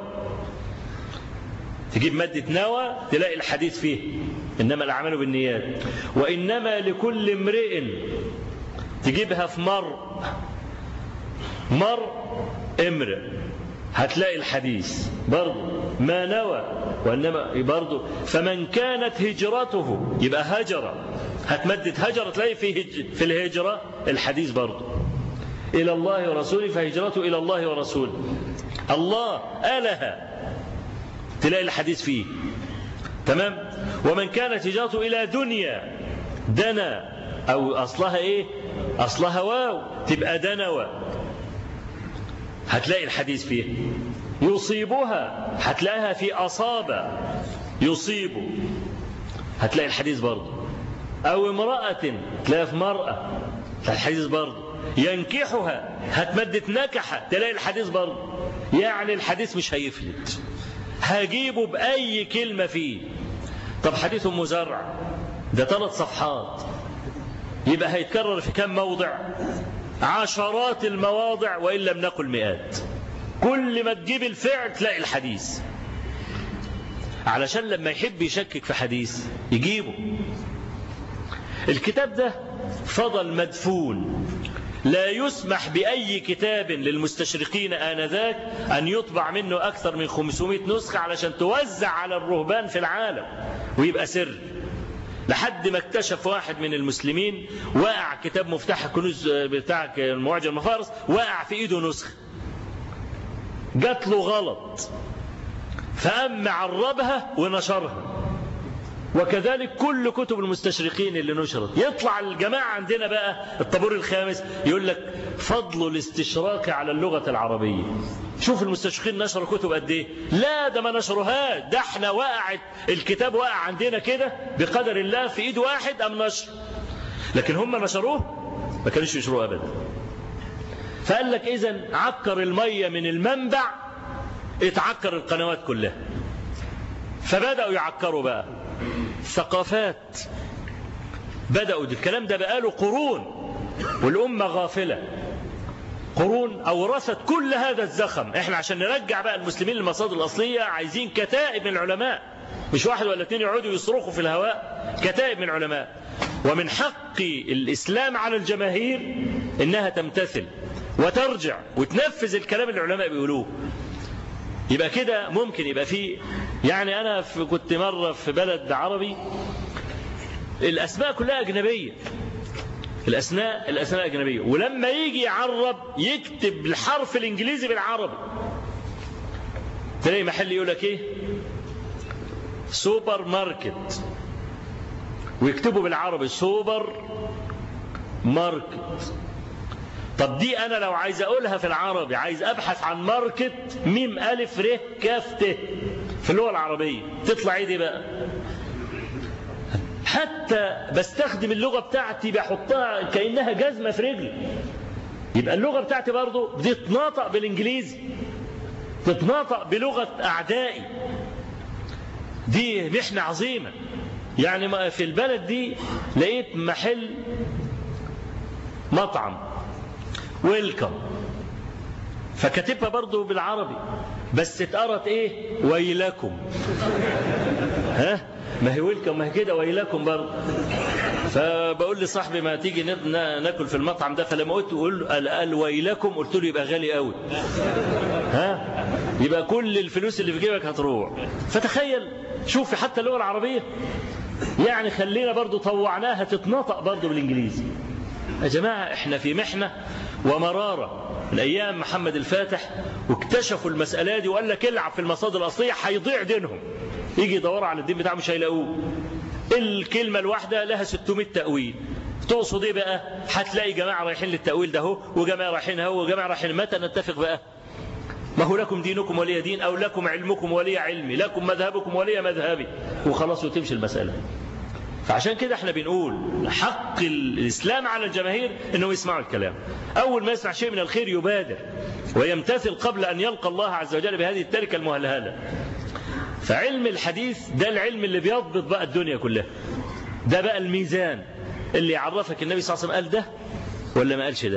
تجيب مادة نوى تلاقي الحديث فيه إنما الأعمال بالنيات وإنما لكل امرئ تجيبها في مر مر امرئ هتلاقي الحديث برضه ما نوى وانما برضه فمن كانت هجرته يبقى هجر هتمدد هجر تلاقي في هج في الهجره الحديث برضه إلى الله ورسوله فهجرته إلى الله ورسوله الله آلها تلاقي الحديث فيه تمام ومن كانت هجرته إلى دنيا دنا أو أصلها إيه أصلها واو تبقى دنوة هتلاقي الحديث فيه يصيبها هتلاقيها في أصابة يصيب هتلاقي الحديث برضه أو امرأة تلاقيها في مرأة تلاقي الحديث برضه ينكحها هتمدت نكحة تلاقي الحديث برضه يعني الحديث مش هيفلت هجيبه بأي كلمة فيه طب حديث أم زرع ده ثلاث صفحات يبقى هيتكرر في كم موضع عشرات المواضع وإن لم نقل مئات كل ما تجيب الفعل تلاقي الحديث علشان لما يحب يشكك في حديث يجيبه الكتاب ده فضل مدفون لا يسمح بأي كتاب للمستشرقين آنذاك أن يطبع منه أكثر من 500 نسخة علشان توزع على الرهبان في العالم ويبقى سر لحد ما اكتشف واحد من المسلمين وقع كتاب مفتاح الكنوز بتاع المعجم المفارس وقع في ايده نسخه جات له غلط فأم عربها ونشرها وكذلك كل كتب المستشرقين اللي نشرت يطلع الجماعة عندنا بقى الطابور الخامس يقول لك فضل الاستشراق على اللغة العربية شوف المستشرقين نشروا كتب قد ايه لا ده ما نشروهاش ده احنا وقعت الكتاب وقع عندنا كده بقدر الله في ايد واحد ام نشر لكن هم نشروه ما كانوش يشروه ابدا فقال لك اذا عكر المية من المنبع اتعكر القنوات كلها فبدأوا يعكروا بقى ثقافات بدأوا الكلام ده بقاله قرون والأمة غافلة قرون أورثت كل هذا الزخم احنا عشان نرجع بقى المسلمين للمصادر الأصلية عايزين كتائب من العلماء مش واحد ولا اثنين يقعدوا يصرخوا في الهواء كتائب من العلماء ومن حق الإسلام على الجماهير إنها تمتثل وترجع وتنفذ الكلام اللي العلماء بيقولوه يبقى كده ممكن يبقى فيه يعني أنا في كنت مرة في بلد عربي الأسماء كلها أجنبية الأسماء الأسماء أجنبية ولما يجي يعرب يكتب الحرف الإنجليزي بالعربي تلاقي محل يقول لك إيه سوبر ماركت ويكتبوا بالعربي سوبر ماركت طب دي أنا لو عايز أقولها في العربي عايز أبحث عن ماركت ميم ألف ر كاف ت في اللغة العربية تطلع إيه دي بقى حتى بستخدم اللغة بتاعتي بحطها كأنها جزمة في رجلي يبقى اللغة بتاعتي برضو بتتناطق بالإنجليزي تتناطق بلغة أعدائي دي محنة عظيمة يعني في البلد دي لقيت محل مطعم ويلكم فكاتبها برضو بالعربي بس اتقرت ايه ويلكم ها ما هي ويلكم ما هي كده ويلكم برضه فبقول لصاحبي ما تيجي ناكل في المطعم ده فلما قلت قول قال ويلكم قلت له يبقى غالي قوي ها يبقى كل الفلوس اللي في جيبك هتروح فتخيل شوف حتى اللغه العربيه يعني خلينا برضو طوعناها تتنطق برضو بالانجليزي يا جماعه احنا في محنه ومراره من ايام محمد الفاتح واكتشفوا المساله دي وقال لك العب في المصادر الاصليه هيضيع دينهم يجي يدوروا على الدين بتاعه مش هيلاقوه الكلمة الواحدة لها 600 تأويل تقصد ايه بقى هتلاقي جماعة رايحين للتأويل ده هو وجماعة رايحين هو وجماعة رايحين متى نتفق بقى ما هو لكم دينكم ولي دين أو لكم علمكم ولي علمي لكم مذهبكم ولي مذهبي وخلاص وتمشي المسألة فعشان كده احنا بنقول حق الإسلام على الجماهير انه يسمعوا الكلام أول ما يسمع شيء من الخير يبادر ويمتثل قبل أن يلقى الله عز وجل بهذه التركة المهلهلة فعلم الحديث ده العلم اللي بيضبط بقى الدنيا كلها ده بقى الميزان اللي يعرفك النبي صلى الله عليه وسلم قال ده ولا ما قالش ده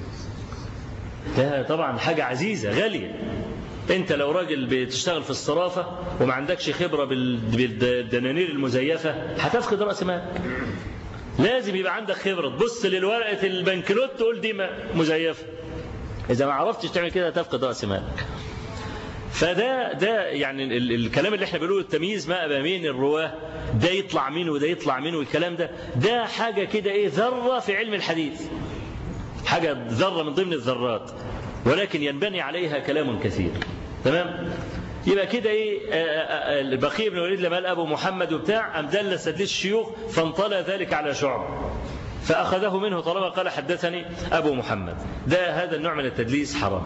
ده طبعا حاجة عزيزة غالية انت لو راجل بتشتغل في الصرافة وما عندكش خبرة بالدنانير المزيفة هتفقد رأس مالك لازم يبقى عندك خبرة تبص للورقة البنكنوت تقول دي مزيفة إذا ما عرفتش تعمل كده هتفقد رأس مالك فده ده يعني الكلام اللي احنا بنقوله التمييز ما بين الرواه ده يطلع مين وده يطلع مين والكلام ده ده حاجه كده ايه ذره في علم الحديث حاجة ذرة من ضمن الذرات ولكن ينبني عليها كلام كثير تمام يبقى كده ايه آه، آه، آه، البقيع بن الوليد لما قال ابو محمد وبتاع ام دلس تدليس الشيوخ فانطلى ذلك على شعب فاخذه منه طالما قال حدثني ابو محمد ده هذا النوع من التدليس حرام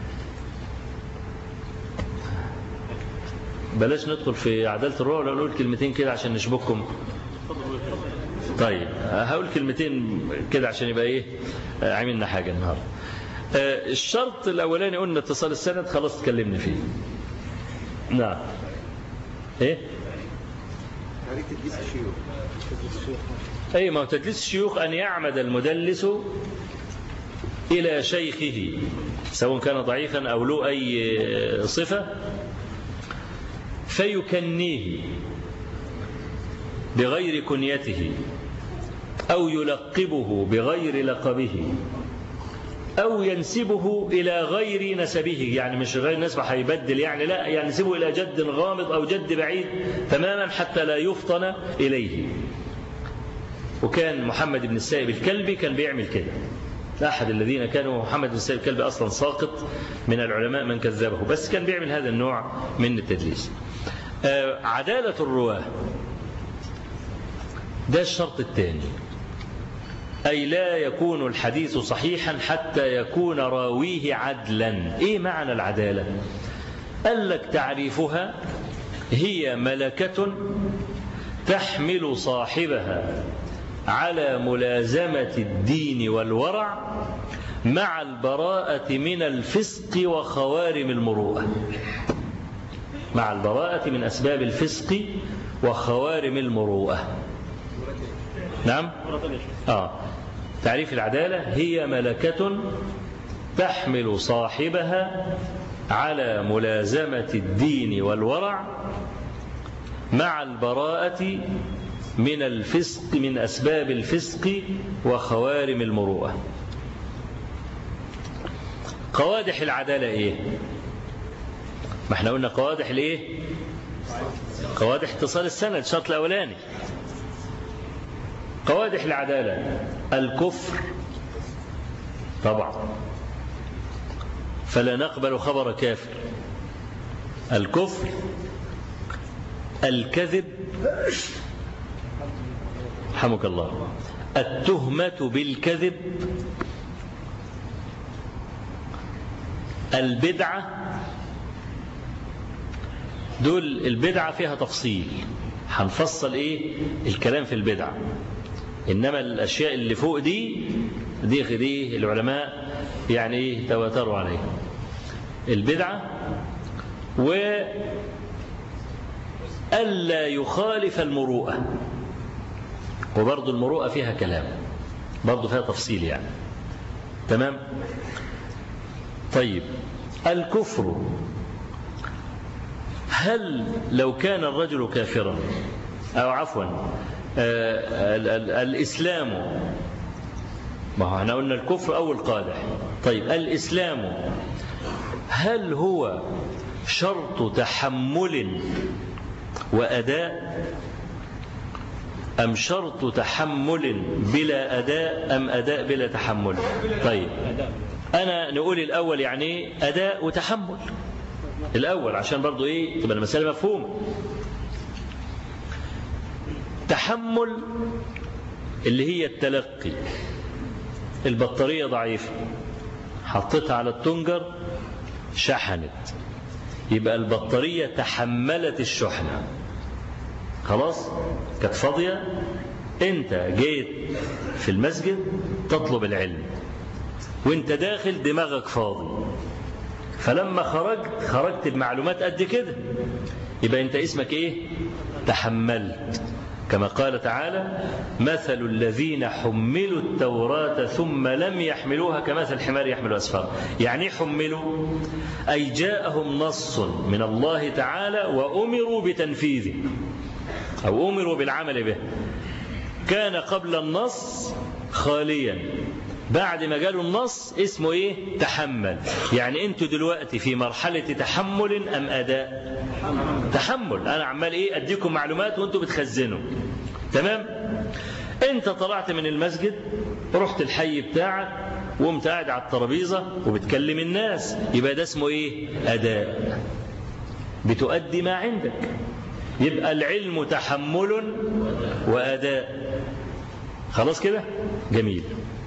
بلاش ندخل في عدالة الروح ولا نقول كلمتين كده عشان نشبككم طيب هقول كلمتين كده عشان يبقى ايه آه، عملنا حاجة النهارده آه، الشرط الاولاني قلنا اتصال السند خلاص اتكلمنا فيه نعم ايه تعريف تدليس الشيوخ اي ما هو تدليس الشيوخ ان يعمد المدلس الى شيخه سواء كان ضعيفا او له اي صفه فيكنيه بغير كنيته او يلقبه بغير لقبه أو ينسبه إلى غير نسبه يعني مش غير نسبه هيبدل يعني لا ينسبه إلى جد غامض أو جد بعيد تماما حتى لا يفطن إليه وكان محمد بن السائب الكلبي كان بيعمل كده أحد الذين كانوا محمد بن السائب الكلبي أصلا ساقط من العلماء من كذبه بس كان بيعمل هذا النوع من التدليس آه، عدالة الرواة ده الشرط الثاني أي لا يكون الحديث صحيحا حتى يكون راويه عدلا إيه معنى العدالة قال لك تعريفها هي ملكة تحمل صاحبها على ملازمة الدين والورع مع البراءة من الفسق وخوارم المروءة مع البراءة من أسباب الفسق وخوارم المروءة نعم آه. تعريف العدالة هي ملكة تحمل صاحبها على ملازمة الدين والورع مع البراءة من الفسق من أسباب الفسق وخوارم المروءة قوادح العدالة إيه ما احنا قلنا قوادح الإيه قوادح اتصال السند الشرط الأولاني قوادح العدالة الكفر طبعا فلا نقبل خبر كافر الكفر الكذب حمك الله التهمة بالكذب البدعة دول البدعة فيها تفصيل هنفصل ايه الكلام في البدعة إنما الأشياء اللي فوق دي دي دي العلماء يعني إيه تواتروا عليها البدعة و ألا يخالف المروءة وبرضه المروءة فيها كلام برضه فيها تفصيل يعني تمام طيب الكفر هل لو كان الرجل كافرا أو عفوا آه، ال- ال- الإسلام ما هو احنا قلنا الكفر أول قادح طيب الإسلام هل هو شرط تحمل وأداء أم شرط تحمل بلا أداء أم أداء بلا تحمل طيب أنا نقول الأول يعني إيه أداء وتحمل الأول عشان برضو إيه تبقى المسألة مفهومة تحمل اللي هي التلقي البطارية ضعيفة حطيتها على التنجر شحنت يبقى البطارية تحملت الشحنة خلاص كانت فاضية انت جيت في المسجد تطلب العلم وانت داخل دماغك فاضي فلما خرجت خرجت بمعلومات قد كده يبقى انت اسمك ايه تحملت كما قال تعالى مثل الذين حملوا التوراة ثم لم يحملوها كمثل الحمار يحمل أسفار يعني إيه حملوا أي جاءهم نص من الله تعالى وأمروا بتنفيذه أو أمروا بالعمل به كان قبل النص خاليا بعد ما جاله النص اسمه ايه تحمل يعني انتوا دلوقتي في مرحلة تحمل ام اداء تحمل انا عمال ايه اديكم معلومات وانتوا بتخزنوا تمام انت طلعت من المسجد رحت الحي بتاعك وقمت قاعد على الترابيزة وبتكلم الناس يبقى ده اسمه إيه أداء بتؤدي ما عندك يبقى العلم تحمل وأداء خلاص كده جميل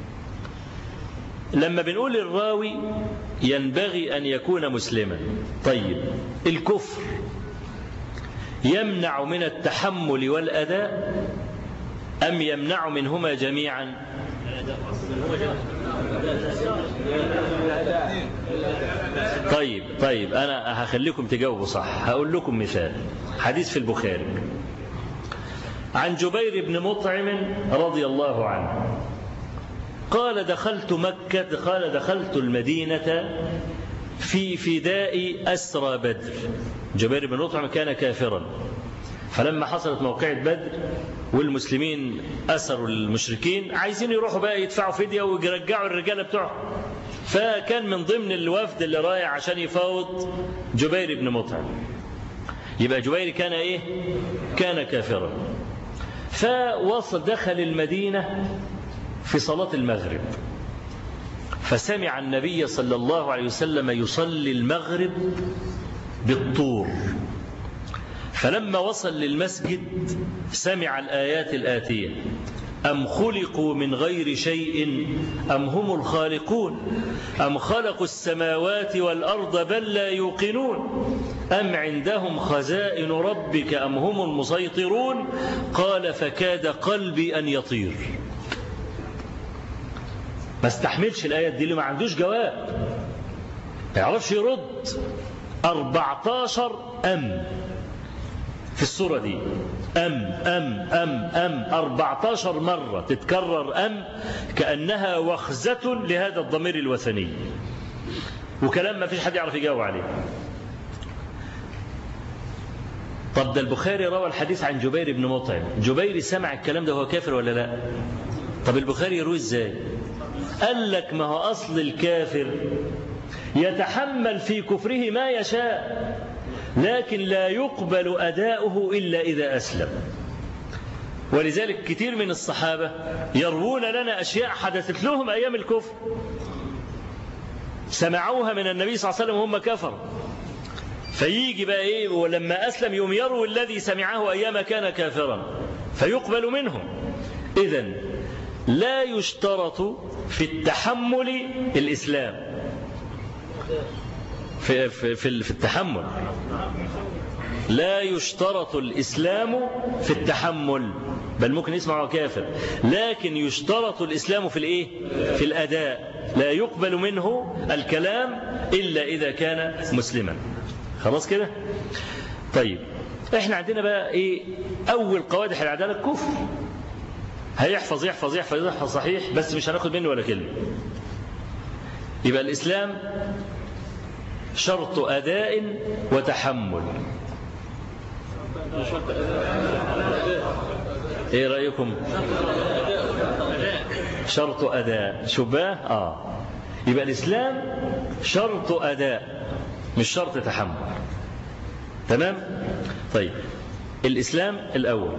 لما بنقول الراوي ينبغي أن يكون مسلما طيب الكفر يمنع من التحمل والأداء أم يمنع منهما جميعا طيب طيب أنا هخليكم تجاوبوا صح هقول لكم مثال حديث في البخاري عن جبير بن مطعم رضي الله عنه قال دخلت مكة قال دخلت المدينة في فداء أسرى بدر جبير بن مطعم كان كافرا فلما حصلت موقعة بدر والمسلمين أسروا المشركين عايزين يروحوا بقى يدفعوا فدية ويرجعوا الرجالة بتوعهم فكان من ضمن الوفد اللي رايح عشان يفاوض جبير بن مطعم يبقى جبير كان ايه كان كافرا فوصل دخل المدينة في صلاة المغرب فسمع النبي صلى الله عليه وسلم يصلي المغرب بالطور فلما وصل للمسجد سمع الآيات الآتية أم خلقوا من غير شيء أم هم الخالقون أم خلقوا السماوات والأرض بل لا يوقنون أم عندهم خزائن ربك أم هم المسيطرون قال فكاد قلبي أن يطير ما استحملش الآيات دي اللي ما عندوش جواب ما يعرفش يرد 14 أم في السورة دي أم أم أم أم 14 مرة تتكرر أم كأنها وخزة لهذا الضمير الوثني وكلام ما فيش حد يعرف يجاوب عليه طب ده البخاري روى الحديث عن جبير بن مطعم جبير سمع الكلام ده هو كافر ولا لا طب البخاري يروي ازاي قال لك ما هو أصل الكافر يتحمل في كفره ما يشاء لكن لا يقبل أداؤه إلا إذا أسلم ولذلك كثير من الصحابة يروون لنا أشياء حدثت لهم أيام الكفر سمعوها من النبي صلى الله عليه وسلم وهم كفر فيجي بقى إيه ولما أسلم يوم يروي الذي سمعه أيام كان كافرا فيقبل منهم إذا لا يشترط في التحمل الإسلام في, في, في, في التحمل لا يشترط الإسلام في التحمل بل ممكن يسمع كافر لكن يشترط الإسلام في الإيه؟ في الأداء لا يقبل منه الكلام إلا إذا كان مسلما خلاص كده طيب احنا عندنا بقى ايه اول قوادح العداله الكفر هيحفظ يحفظ يحفظ يحفظ صحيح بس مش هناخد منه ولا كلمه يبقى الاسلام شرط اداء وتحمل ايه رايكم شرط اداء شباه اه يبقى الاسلام شرط اداء مش شرط تحمل تمام طيب الاسلام الاول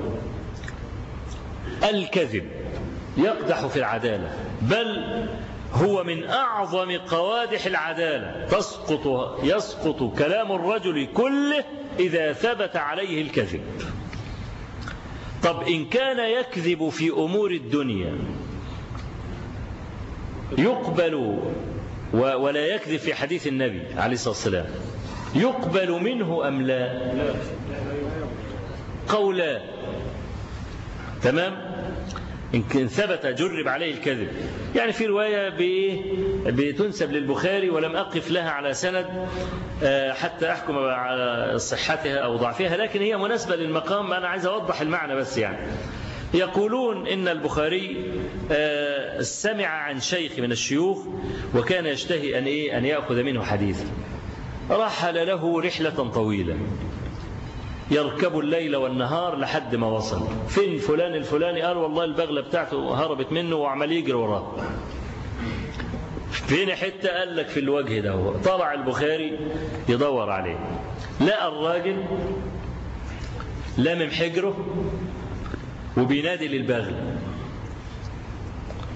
الكذب يقدح في العداله بل هو من اعظم قوادح العداله تسقط يسقط كلام الرجل كله اذا ثبت عليه الكذب طب ان كان يكذب في امور الدنيا يقبل ولا يكذب في حديث النبي عليه الصلاه والسلام يقبل منه ام لا قولان تمام إن ثبت جرب عليه الكذب يعني في رواية بتنسب للبخاري ولم أقف لها على سند حتى أحكم على صحتها أو ضعفها لكن هي مناسبة للمقام أنا عايز أوضح المعنى بس يعني يقولون إن البخاري سمع عن شيخ من الشيوخ وكان يشتهي أن إيه أن يأخذ منه حديثا رحل له رحلة طويلة يركب الليل والنهار لحد ما وصل فين فلان الفلاني قال والله البغلة بتاعته هربت منه وعمال يجري وراه فين حتة قال لك في الوجه ده طلع البخاري يدور عليه لقى الراجل لامم حجره وبينادي للبغل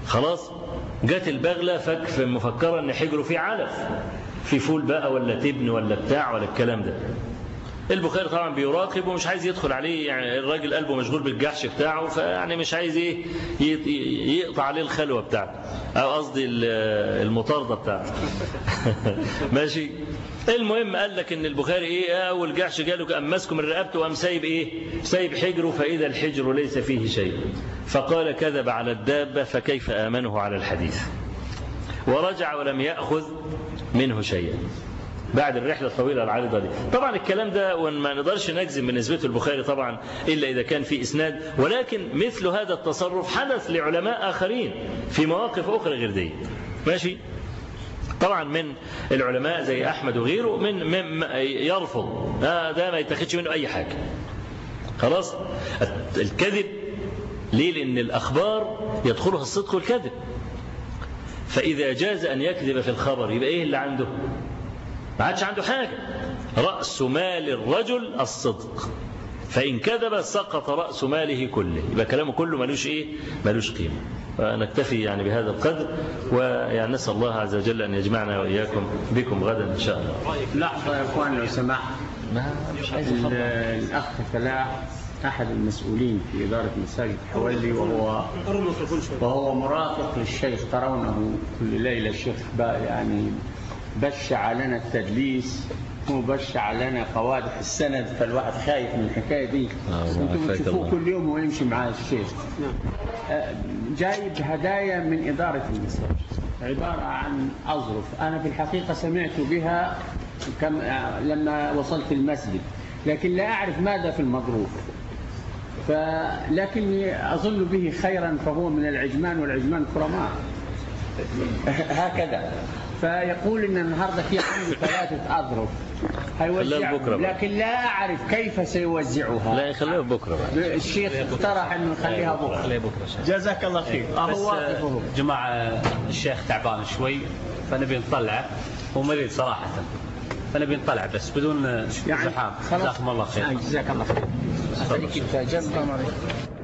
خلاص جت البغلة فك مفكرة ان حجره فيه علف في فول بقى ولا تبن ولا بتاع ولا الكلام ده البخاري طبعا بيراقب ومش عايز يدخل عليه يعني الراجل قلبه مشغول بالجحش بتاعه فيعني مش عايز ايه ي- يقطع عليه الخلوه بتاعته او قصدي ال- المطارده بتاعته ماشي المهم قال لك ان البخاري ايه اول جحش جاله قام ماسكه من رقبته وقام سايب ايه سايب حجره فاذا الحجر ليس فيه شيء فقال كذب على الدابه فكيف امنه على الحديث ورجع ولم ياخذ منه شيئا بعد الرحلة الطويلة العريضة دي طبعا الكلام ده وما نقدرش نجزم من نسبته البخاري طبعا إلا إذا كان في إسناد ولكن مثل هذا التصرف حدث لعلماء آخرين في مواقف أخرى غير دي ماشي طبعا من العلماء زي أحمد وغيره من, من يرفض آه ده ما يتخذش منه أي حاجة خلاص الكذب ليه لأن الأخبار يدخلها الصدق والكذب فإذا جاز أن يكذب في الخبر يبقى إيه اللي عنده ما عادش عنده حاجة رأس مال الرجل الصدق فإن كذب سقط رأس ماله كله يبقى كلامه كله ملوش إيه ملوش قيمة ونكتفي يعني بهذا القدر ويعني نسأل الله عز وجل أن يجمعنا وإياكم بكم غدا إن شاء الله لحظة يا إخوان لو سمحت ما مش عايز ال- الأخ فلاح أحد المسؤولين في إدارة مساجد حولي وهو قرب الميكروفون شوي وهو مرافق للشيخ ترونه كل ليلة الشيخ بقى يعني بشع لنا التدليس وبشع لنا قوادح السند فالواحد خايف من الحكاية دي آه، انتم عافاك بتشوفوه الله. كل يوم ويمشي مع الشيخ آه، جايب هدايا من إدارة المساجد عبارة عن أظرف أنا في الحقيقة سمعت بها كم آه، لما وصلت المسجد لكن لا أعرف ماذا في المظروف فلكني أظن به خيرا فهو من العجمان والعجمان كرماء هكذا فيقول ان النهارده في عندي ثلاثه اظرف خليها هيوزعهم لبكرة بقى. لكن لا اعرف كيف سيوزعها لا خليها بكرة بقى الشيخ اقترح انه نخليها بكره خليه بكره شيخ جزاك الله خير بس هو واقف هو. آه، جماعة الشيخ تعبان شوي فنبي نطلعه هو مريض صراحة فنبي نطلع بس بدون يعني زحام خلاص جزاكم الله خير آه، جزاك الله خير خليك انت جنب